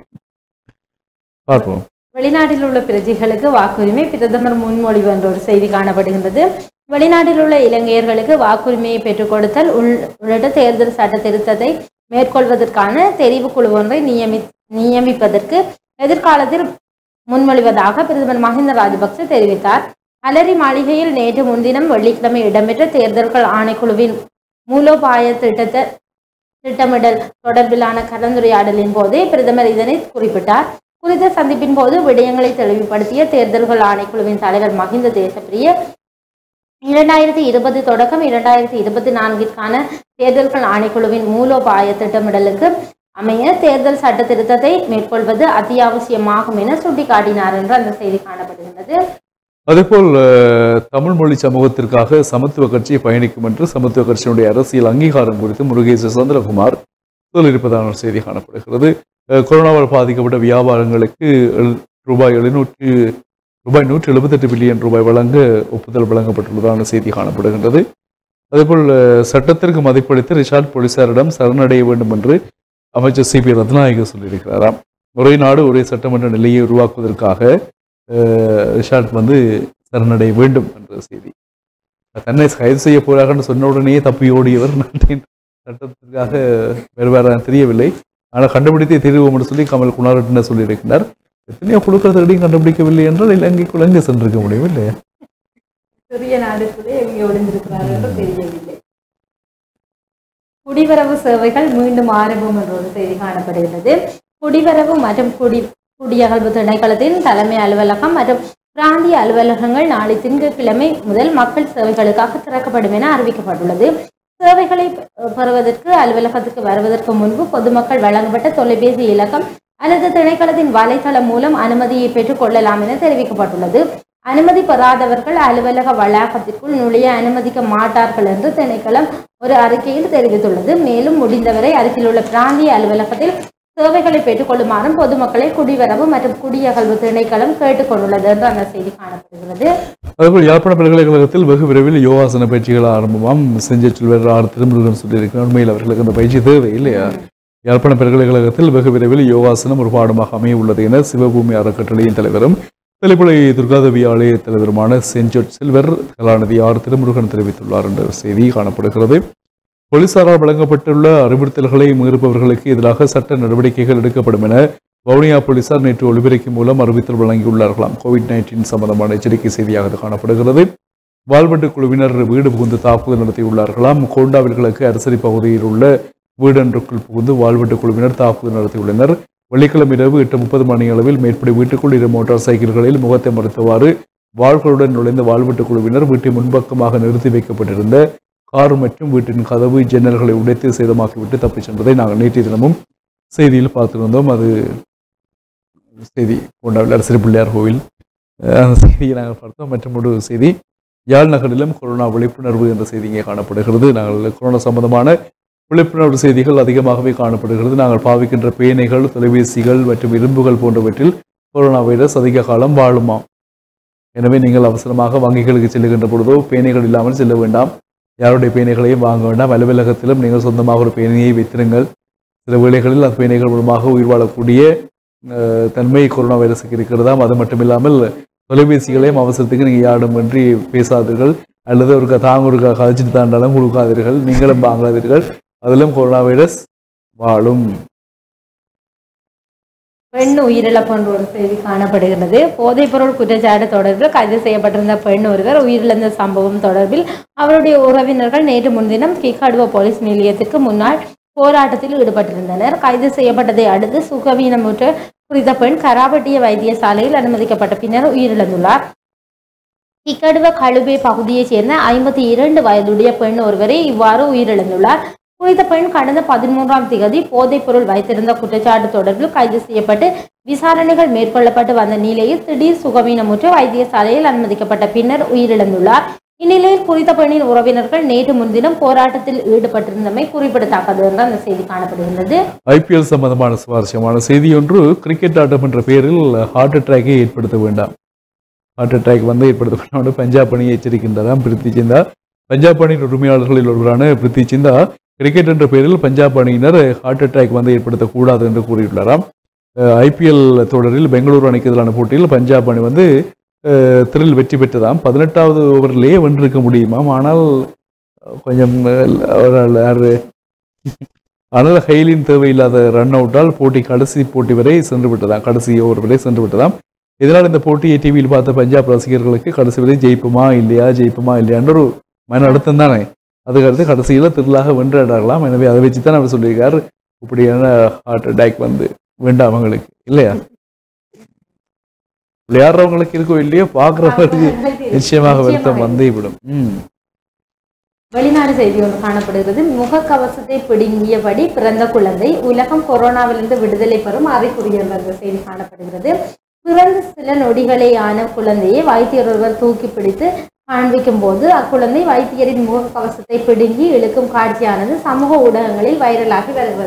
பார்ப்போம் வெளிநாட்டில் உள்ள பிரஜைகளுக்கு வாக்குரிமை பிரதமர் முன்மொழிவு என்ற ஒரு செய்தி காணப்படுகின்றது வெளிநாட்டில் உள்ள இலங்கையர்களுக்கு வாக்குரிமையை பெற்றுக் கொடுத்தல் உள்- உள்ளிட்ட தேர்தல் சட்ட திருத்தத்தை மேற்கொள்வதற்கான தெரிவு குழு ஒன்றை நியமி நியமிப்பதற்கு எதிர்காலத்தில் முன்மொழிவதாக பிரதமர் மஹிந்த ராஜபக்ச தெரிவித்தார் அலரி மாளிகையில் நேற்று முன்தினம் வெள்ளிக்கிழமை இடம்பெற்ற தேர்தல்கள் ஆணைக்குழுவின் மூலோபாய திட்டத்தை திட்டமிடல் தொடர்பிலான கலந்துரையாடலின் போதே பிரதமர் இதனை குறிப்பிட்டார் குறித்த சந்திப்பின் போது விடயங்களை தெளிவுபடுத்திய தேர்தல்கள் ஆணைக்குழுவின் தலைவர் மஹிந்த தேசப்பிரிய இரண்டாயிரத்தி இருபது தொடக்கம் இரண்டாயிரத்தி இருபத்தி நான்கிற்கான தேர்தல்கள் ஆணைக்குழுவின் மூலோபாய திட்டமிடலுக்கு அமைய தேர்தல் சட்ட திருத்தத்தை மேற்கொள்வது அத்தியாவசியமாகும் என சுட்டிக்காட்டினார் என்று அந்த செய்தி காணப்படுகின்றது அதேபோல் அஹ், தமிழ் மொழி சமூகத்திற்காக சமத்துவ கட்சி பயணிக்கும் என்று சமத்துவ கட்சியினுடைய அரசியல் அங்கீகாரம் குறித்து முருகேச சந்திரகுமார் சொல்லியிருப்பதான ஒரு செய்தி காணப்படுகிறது அஹ், கொரோனாவால் பாதிக்கப்பட்ட வியாபாரங்களுக்கு எழு- ரூபாய் எழுநூற்று ரூபாய் நூற்றி எழுபத்தெட்டு பில்லியன் ரூபாய் வழங்க ஒப்புதல் வழங்கப்பட்டுள்ளதான செய்தி காணப்படுகின்றது அதேபோல் அஹ், சட்டத்திற்கு மதிப்பளித்து ரிஷாட் போலீசாரிடம் சரணடைய வேண்டும் என்று அமைச்சர் சி பி ரத்நாயக சொல்லியிருக்கிறாராம் ஒரே நாடு ஒரே சட்டமன்ற நிலையை உருவாக்குவதற்காக அஹ், ரிஷாட் வந்து சரணடைய வேண்டும் என்ற செய்தி தன்னை கைது செய்ய போறாங்கன்னு சொன்ன உடனே தப்பி ஓடியவர் நாட்டின் சட்டத்திற்காக வேறு வேற தெரியவில்லை ஆனால் கண்டுபிடித்தே தீர்வோம் என்று சொல்லி கமல் குணாரட்ன சொல்லியிருக்கிறார் எத்தனையோ குழுக்கள் தேடியும் கண்டுபிடிக்கவில்லை என்றால் இலங்கைக்குள் எங்கே சென்றிருக்க முடியும் இல்லையா சிறிய நாடுக்குள்ளே எங்கே ஒளிந்திருக்கிறார்கள் என்று தெரியவில்லை குடிவரவு சேவைகள் மீண்டும் ஆரம்பம் என்ற ஒரு செய்தி காணப்படுகிறது குடிவரவு மற்றும் குடி குடியகல்வு திணைக்களத்தின் தலைமை அலுவலகம் மற்றும் பிராந்திய அலுவலகங்கள் நாளை திங்கட்கிழமை முதல் மக்கள் சேவைகளுக்காக திறக்கப்படும் என அறிவிக்கப்பட்டுள்ளது சேவைகளை பெ- பெறுவதற்கு அலுவலகத்துக்கு வருவதற்கு முன்பு பொதுமக்கள் வழங்கப்பட்ட தொலைபேசி இலக்கம் அல்லது திணைக்களத்தின் வலைத்தளம் மூலம் அனுமதியை பெற்றுக் கொள்ளலாம் என தெரிவிக்கப்பட்டுள்ளது அனுமதி பெறாதவர்கள் அலுவலக வளாகத்திற்குள் நுழைய அனுமதிக்க மாட்டார்கள் என்று திணைக்களம் ஒரு அறிக்கையில் தெரிவித்துள்ளது மேலும் முடிந்தவரை அருகிலுள்ள பிராந்திய அலுவலகத்தில் சேவைகளை பெற்றுக்கொள்ளுமாறும் பொதுமக்களை குடிவரவு மற்றும் குடியகல்வு திணைக்களம் கேட்டுக்கொண்டுள்ளது என்று அந்த செய்தி காணப்படுகிறது அதேபோல் யாழ்ப்பாண பல்கலைக்கழகத்தில் வெகு விரைவில் யோகாசன பயிற்சிகள் ஆரம்பமாம் செஞ்ச செல்வர் ஆர் திருமுருகன் சொல்லியிருக்கிறார் உண்மையில் அவர்களுக்கு அந்த பயிற்சி தேவை இல்லையா யாழ்ப்பாண பல்கலைக்கழகத்தில் வெகு விரைவில் யோகாசனம் ஒரு பாடமாக அமைய உள்ளது என சிவபூமி அறக்கட்டளையின் தலைவரும் தெளிப்புலை துர்காதேவி ஆலய தலைவருமான செஞ்சொட் செல்வர் கலாநிதி ஆர் திருமுருகன் தெரிவித்துள்ளார் என்ற செய்தி காணப்படுகிறது போலீசாரால் வழங்கப்பட்டுள்ள அறிவுறுத்தல்களை மீறுபவர்களுக்கு எதிராக சட்ட நடவடிக்கைகள் எடுக்கப்படும் என வவுனியா போலீசார் நேற்று ஒலிபரப்பு மூலம் அறிவித்தல் வழங்கியுள்ளார்களாம் கோவிட் நைன்டீன் சம்பந்தமான எச்சரிக்கை செய்தியாக இது காணப்படுகிறது வால்வெட்டு குழுவினர் வீடு புகுந்து தாக்குதல் நடத்தியுள்ளார்களாம் கோண்டாவில் கிழக்கு அரசரி பகுதியில் உள்ள வீடொன்றுக்குள் புகுந்து வால்வெட்டு குழுவினர் தாக்குதல் நடத்தியுள்ளனர் வெள்ளிக்கிழமை இரவு எட்டு முப்பது மணி அளவில் மேற்படி வீட்டுக்குள் இரு மோட்டார் சைக்கிள்களில் முகத்தை மறைத்தவாறு வாள்களுடன் நுழைந்த வால்வெட்டு குழுவினர் வீட்டின் முன்பக்கமாக நிறுத்தி வைக்கப்பட்டிருந்த கார் மற்றும் வீட்டின் கதவு ஜன்னல்களை உடைத்து சேதமாக்கிவிட்டு தப்பிச் சென்றதை நாங்கள் நேற்றைய தினமும் செய்தியில் பார்த்திருந்தோம் அது செய்தி கொண்டாவில் அரசு பிள்ளையார் கோவில் அஹ் அந்த செய்தியை நாங்கள் பார்த்தோம் மற்றும் ஒரு செய்தி யாழ் நகரிலும் கொரோனா விழிப்புணர்வு என்ற செய்தி இங்கே காணப்படுகிறது நாங்கள் கொரோனா சம்பந்தமான விழிப்புணர்வு செய்திகள் அதிகமாகவே காணப்படுகிறது நாங்கள் பாவிக்கின்ற பேனைகள் தொலைபேசிகள் மற்றும் இரும்புகள் போன்றவற்றில் கொரோனா வைரஸ் அதிக காலம் வாழுமாம் எனவே நீங்கள் அவசரமாக வங்கிகளுக்கு செல்லுகின்ற பொழுதோ பேனைகள் இல்லாமல் செல்ல வேண்டாம் யாருடைய பேனைகளையும் வாங்க வேண்டாம் அலுவலகத்திலும் நீங்கள் சொந்தமாக ஒரு பேனையை வைத்திருங்கள் சில வேளைகளில் அந்த பேனைகள் மூலமாக உயிர் வாழக்கூடிய அஹ், தன்மை கொரோனா வைரஸுக்கு இருக்கிறதாம் அது மட்டும் இல்லாமல் தொலைபேசிகளையும் அவசரத்துக்கு நீங்கள் யாரும் இன்றி பேசாதீர்கள் அல்லது ஒரு க- தாங்க ஒரு க- கதைச்சிட்டு தாண்டாலும் கொடுக்காதீர்கள் நீங்களும் வாங்காதீர்கள் அதிலும் கொரோனா வைரஸ் வாழும் பெண் உயிரிழப்பு என்ற ஒரு செய்தி காணப்படுகிறது போதைப்பொருள் குற்றச்சாட்டு தொடர்பில் கைது செய்யப்பட்டிருந்த பெண் ஒருவர் உயிரிழந்த சம்பவம் தொடர்பில் அவருடைய உறவினர்கள் நேற்று முன்தினம் கிக்காடுவ போலீஸ் நிலையத்திற்கு முன்னால் போராட்டத்தில் ஈடுபட்டிருந்தனர் கைது செய்யப்பட்டதை அடுத்து சுகவீனமுற்ற குறித்த பெண் கராபட்டிய வைத்தியசாலையில் அனுமதிக்கப்பட்ட பின்னர் உயிரிழந்துள்ளார் கிக்கடுவ கழுபே பகுதியைச் சேர்ந்த ஐம்பத்தி இரண்டு வயதுடைய பெண் ஒருவரே இவ்வாறு உயிரிழந்துள்ளார் குறித்த பெண் கடந்த பதிமூன்றாம் திகதி போதைப்பொருள் வைத்திருந்த குற்றச்சாட்டு தொடர்பில் கைது செய்யப்பட்டு விசாரணைகள் மேற்கொள்ளப்பட்டு வந்த நிலையில் திடீர் சுகவீனமுற்று வைத்தியசாலையில் அனுமதிக்கப்பட்ட பின்னர் உயிரிழந்துள்ளார் இந்நிலையில் குறித்த பெண்ணின் உறவினர்கள் நேற்று முன்தினம் போராட்டத்தில் ஈடுபட்டிருந்தமை குறிப்பிடத்தக்கது என்று அந்த செய்தி காணப்படுகின்றது ஐபிஎல் சம்பந்தமான சுவாரஸ்யமான செய்தி ஒன்று கிரிக்கெட் ஆட்டம் என்ற பெயரில் ஹார்ட் அட்டாக்கை ஏற்படுத்த வேண்டாம் ஹார்ட் அட்டாக் வந்து ஏற்படுத்த வேண்டாம் பஞ்சாப் அணியை எச்சரிக்கின்றதாம் பிரித்தி சிந்தா பஞ்சாப் அணியின் உரிமையாளர்களில் ஒருவரான பிரித்தி சிந்தா கிரிக்கெட் என்ற பெயரில் பஞ்சாப் அணியினர் ஹார்ட் அட்டாக் வந்து ஏற்படுத்தக்கூடாது என்று கூறியுள்ளாராம் ஐபிஎல் தொடரில் பெங்களூரு அணிக்கு எதிரான போட்டியில் பஞ்சாப் அணி வந்து திரில் வெற்றி பெற்றதாம் பதினெட்டாவது ஓவரிலேயே வென்றிருக்க முடியுமாம் ஆனால் அஹ், கொஞ்சம் அஹ், ஒரு யாரு ஆனால் ஹெயிலின் தேவையில்லாத ரன் அவுட்டால் போட்டி கடைசி போட்டி வரை சென்று விட்டதாம் கடைசி ஓவர் வரை சென்று விட்டதாம் இதனால் இந்த போட்டியை டிவியில் பார்த்த பஞ்சாப் ரசிகர்களுக்கு கடைசி வரை ஜெயிப்புமா இல்லையா ஜெயிப்புமா இல்லையான்ற ஒரு மன அழுத்தம் தானே அதுக்கடுத்து கடைசியில் திருளாக வென்றாடலாம் எனவே அதை வச்சு தான் அவர் சொல்லியிருக்காரு இப்படியான ஹார்ட் அட்டாக் வந்து வேண்டாம் அவங்களுக்கு இல்லையா விளையாடுறவங்களுக்கு இருக்கோ இல்லையோ பார்க்குறவங்களுக்கு நிச்சயமாக வருத்தம் வந்தே விடும் ம் வெளிநாடு செய்தி ஒன்று காணப்படுகிறது முகக்கவசத்தை பிடுங்கியபடி பிறந்த குழந்தை உலகம் கொரோனாவிலிருந்து விடுதலை பெறும் அறிகுறி என்ற அந்த செய்தி காணப்படுகிறது பிறந்த சில நொடிகளே ஆன குழந்தையை வைத்தியர் ஒருவர் தூக்கி பிடித்து காண்பிக்கும் போது அக்குழந்தை வைத்தியரின் முகக்கவசத்தை பிடுங்கி இழுக்கும் காட்சியானது சமூக ஊடகங்களில் வைரலாகி வருகிறது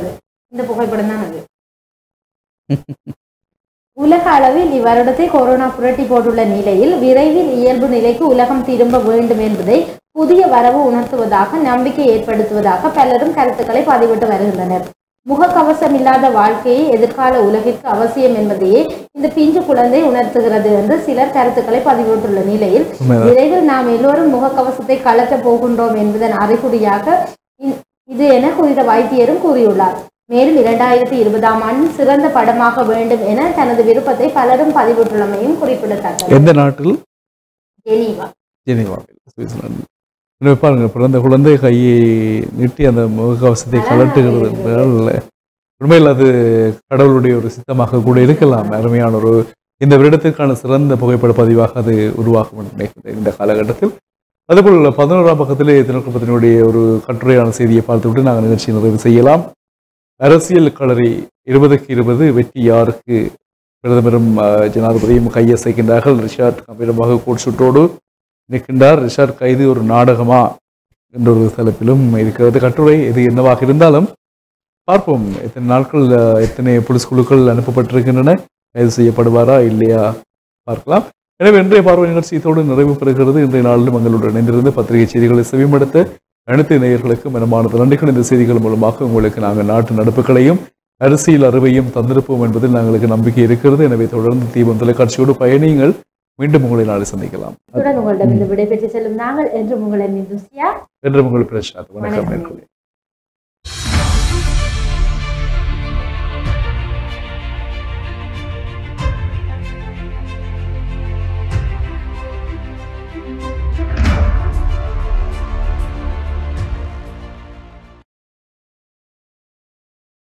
இந்த புகைப்படம் தான் அது உலக அளவில் இவ்வருடத்தை கொரோனா புரட்டி போட்டுள்ள நிலையில் விரைவில் இயல்பு நிலைக்கு உலகம் திரும்ப வேண்டும் என்பதை புதிய வரவு உணர்த்துவதாக நம்பிக்கை ஏற்படுத்துவதாக பலரும் கருத்துக்களை பதிவிட்டு வருகின்றனர் முகக்கவசம் இல்லாத வாழ்க்கையை எதிர்கால உலகிற்கு அவசியம் என்பதையே இந்த பிஞ்சு குழந்தை உணர்த்துகிறது என்று சிலர் கருத்துக்களை பதிவிட்டுள்ள நிலையில் உண்மைதான். விரைவில் நாம் எல்லோரும் முகக்கவசத்தை கலக்கப் போகின்றோம் என்பதன் அறிகுறியாக இ- இது என குறித்த வைத்தியரும் கூறியுள்ளார் மேலும் இரண்டாயிரத்தி இருபதாம் ஆண்டு சிறந்த படமாக வேண்டும் என தனது விருப்பத்தை பலரும் பதிவிட்டுள்ளமையும் குறிப்பிடத்தக்கது எந்த நாட்டில் ஜெனீவா ஜெனீவாவில் சுவிட்சர்லாந்து எனவே பாருங்க பிறந்த குழந்தை கையை நீட்டி அந்த முகக்கவசத்தை கலட்டுகிறது என்றால் உண்மையில் அது கடவுளுடைய ஒரு சித்தமாக கூட இருக்கலாம் அருமையான ஒரு இந்த வருடத்திற்கான சிறந்த புகைப்பட பதிவாக அது உருவாகும் என்று நினைக்கிறேன் இந்த காலகட்டத்தில் அதுபோல் பதினோராம் பக்கத்திலே தினக்குப்பத்தினுடைய ஒரு கட்டுரையான செய்தியை பார்த்துவிட்டு நாங்கள் நிகழ்ச்சியை நிறைவு செய்யலாம் அரசியல் களரி இருபதுக்கு இருபது வெற்றி யாருக்கு பிரதமரும் அஹ், ஜனாதிபதியும் கையசைக்கின்றார்கள் ரிஷாட் கம்பீரமாக கோட் சுட்டோடு நிற்கின்றார் ரிஷாட் கைது ஒரு நாடகமா என்ற ஒரு தலைப்பிலும் இருக்கிறது கட்டுரை இது என்னவாக இருந்தாலும் பார்ப்போம் எத்தனை நாட்கள் அஹ், எத்தனை போலீஸ் குழுக்கள் அனுப்பப்பட்டிருக்கின்றன கைது செய்யப்படுவாரா இல்லையா பார்க்கலாம் எனவே இன்றைய பார்வை நிகழ்ச்சியத்தோடு நிறைவு பெறுகிறது இன்றைய நாளிலும் எங்களுடன் இணைந்திருந்து பத்திரிகை செய்திகளை செவிமடுத்த அனைத்து நேயர்களுக்கும் மனமானது நன்றிகள் இந்த செய்திகள் மூலமாக உங்களுக்கு நாங்கள் நாட்டு நடப்புகளையும் அரசியல் அறிவையும் தந்திருப்போம் என்பதில் நாங்களுக்கு நம்பிக்கை இருக்கிறது எனவே தொடர்ந்து தீபம் தொலைக்காட்சியோடு பயணியுங்கள் மீண்டும் உங்களை நாளை சந்திக்கலாம் இத்துடன் உங்களிடம் இந்த விடைபெற்று செல்லும் நாங்கள் என்று உங்களை நிதுசியா என்று உங்கள் பிரசாத் வணக்கம் வணக்கம். நேயர்களே.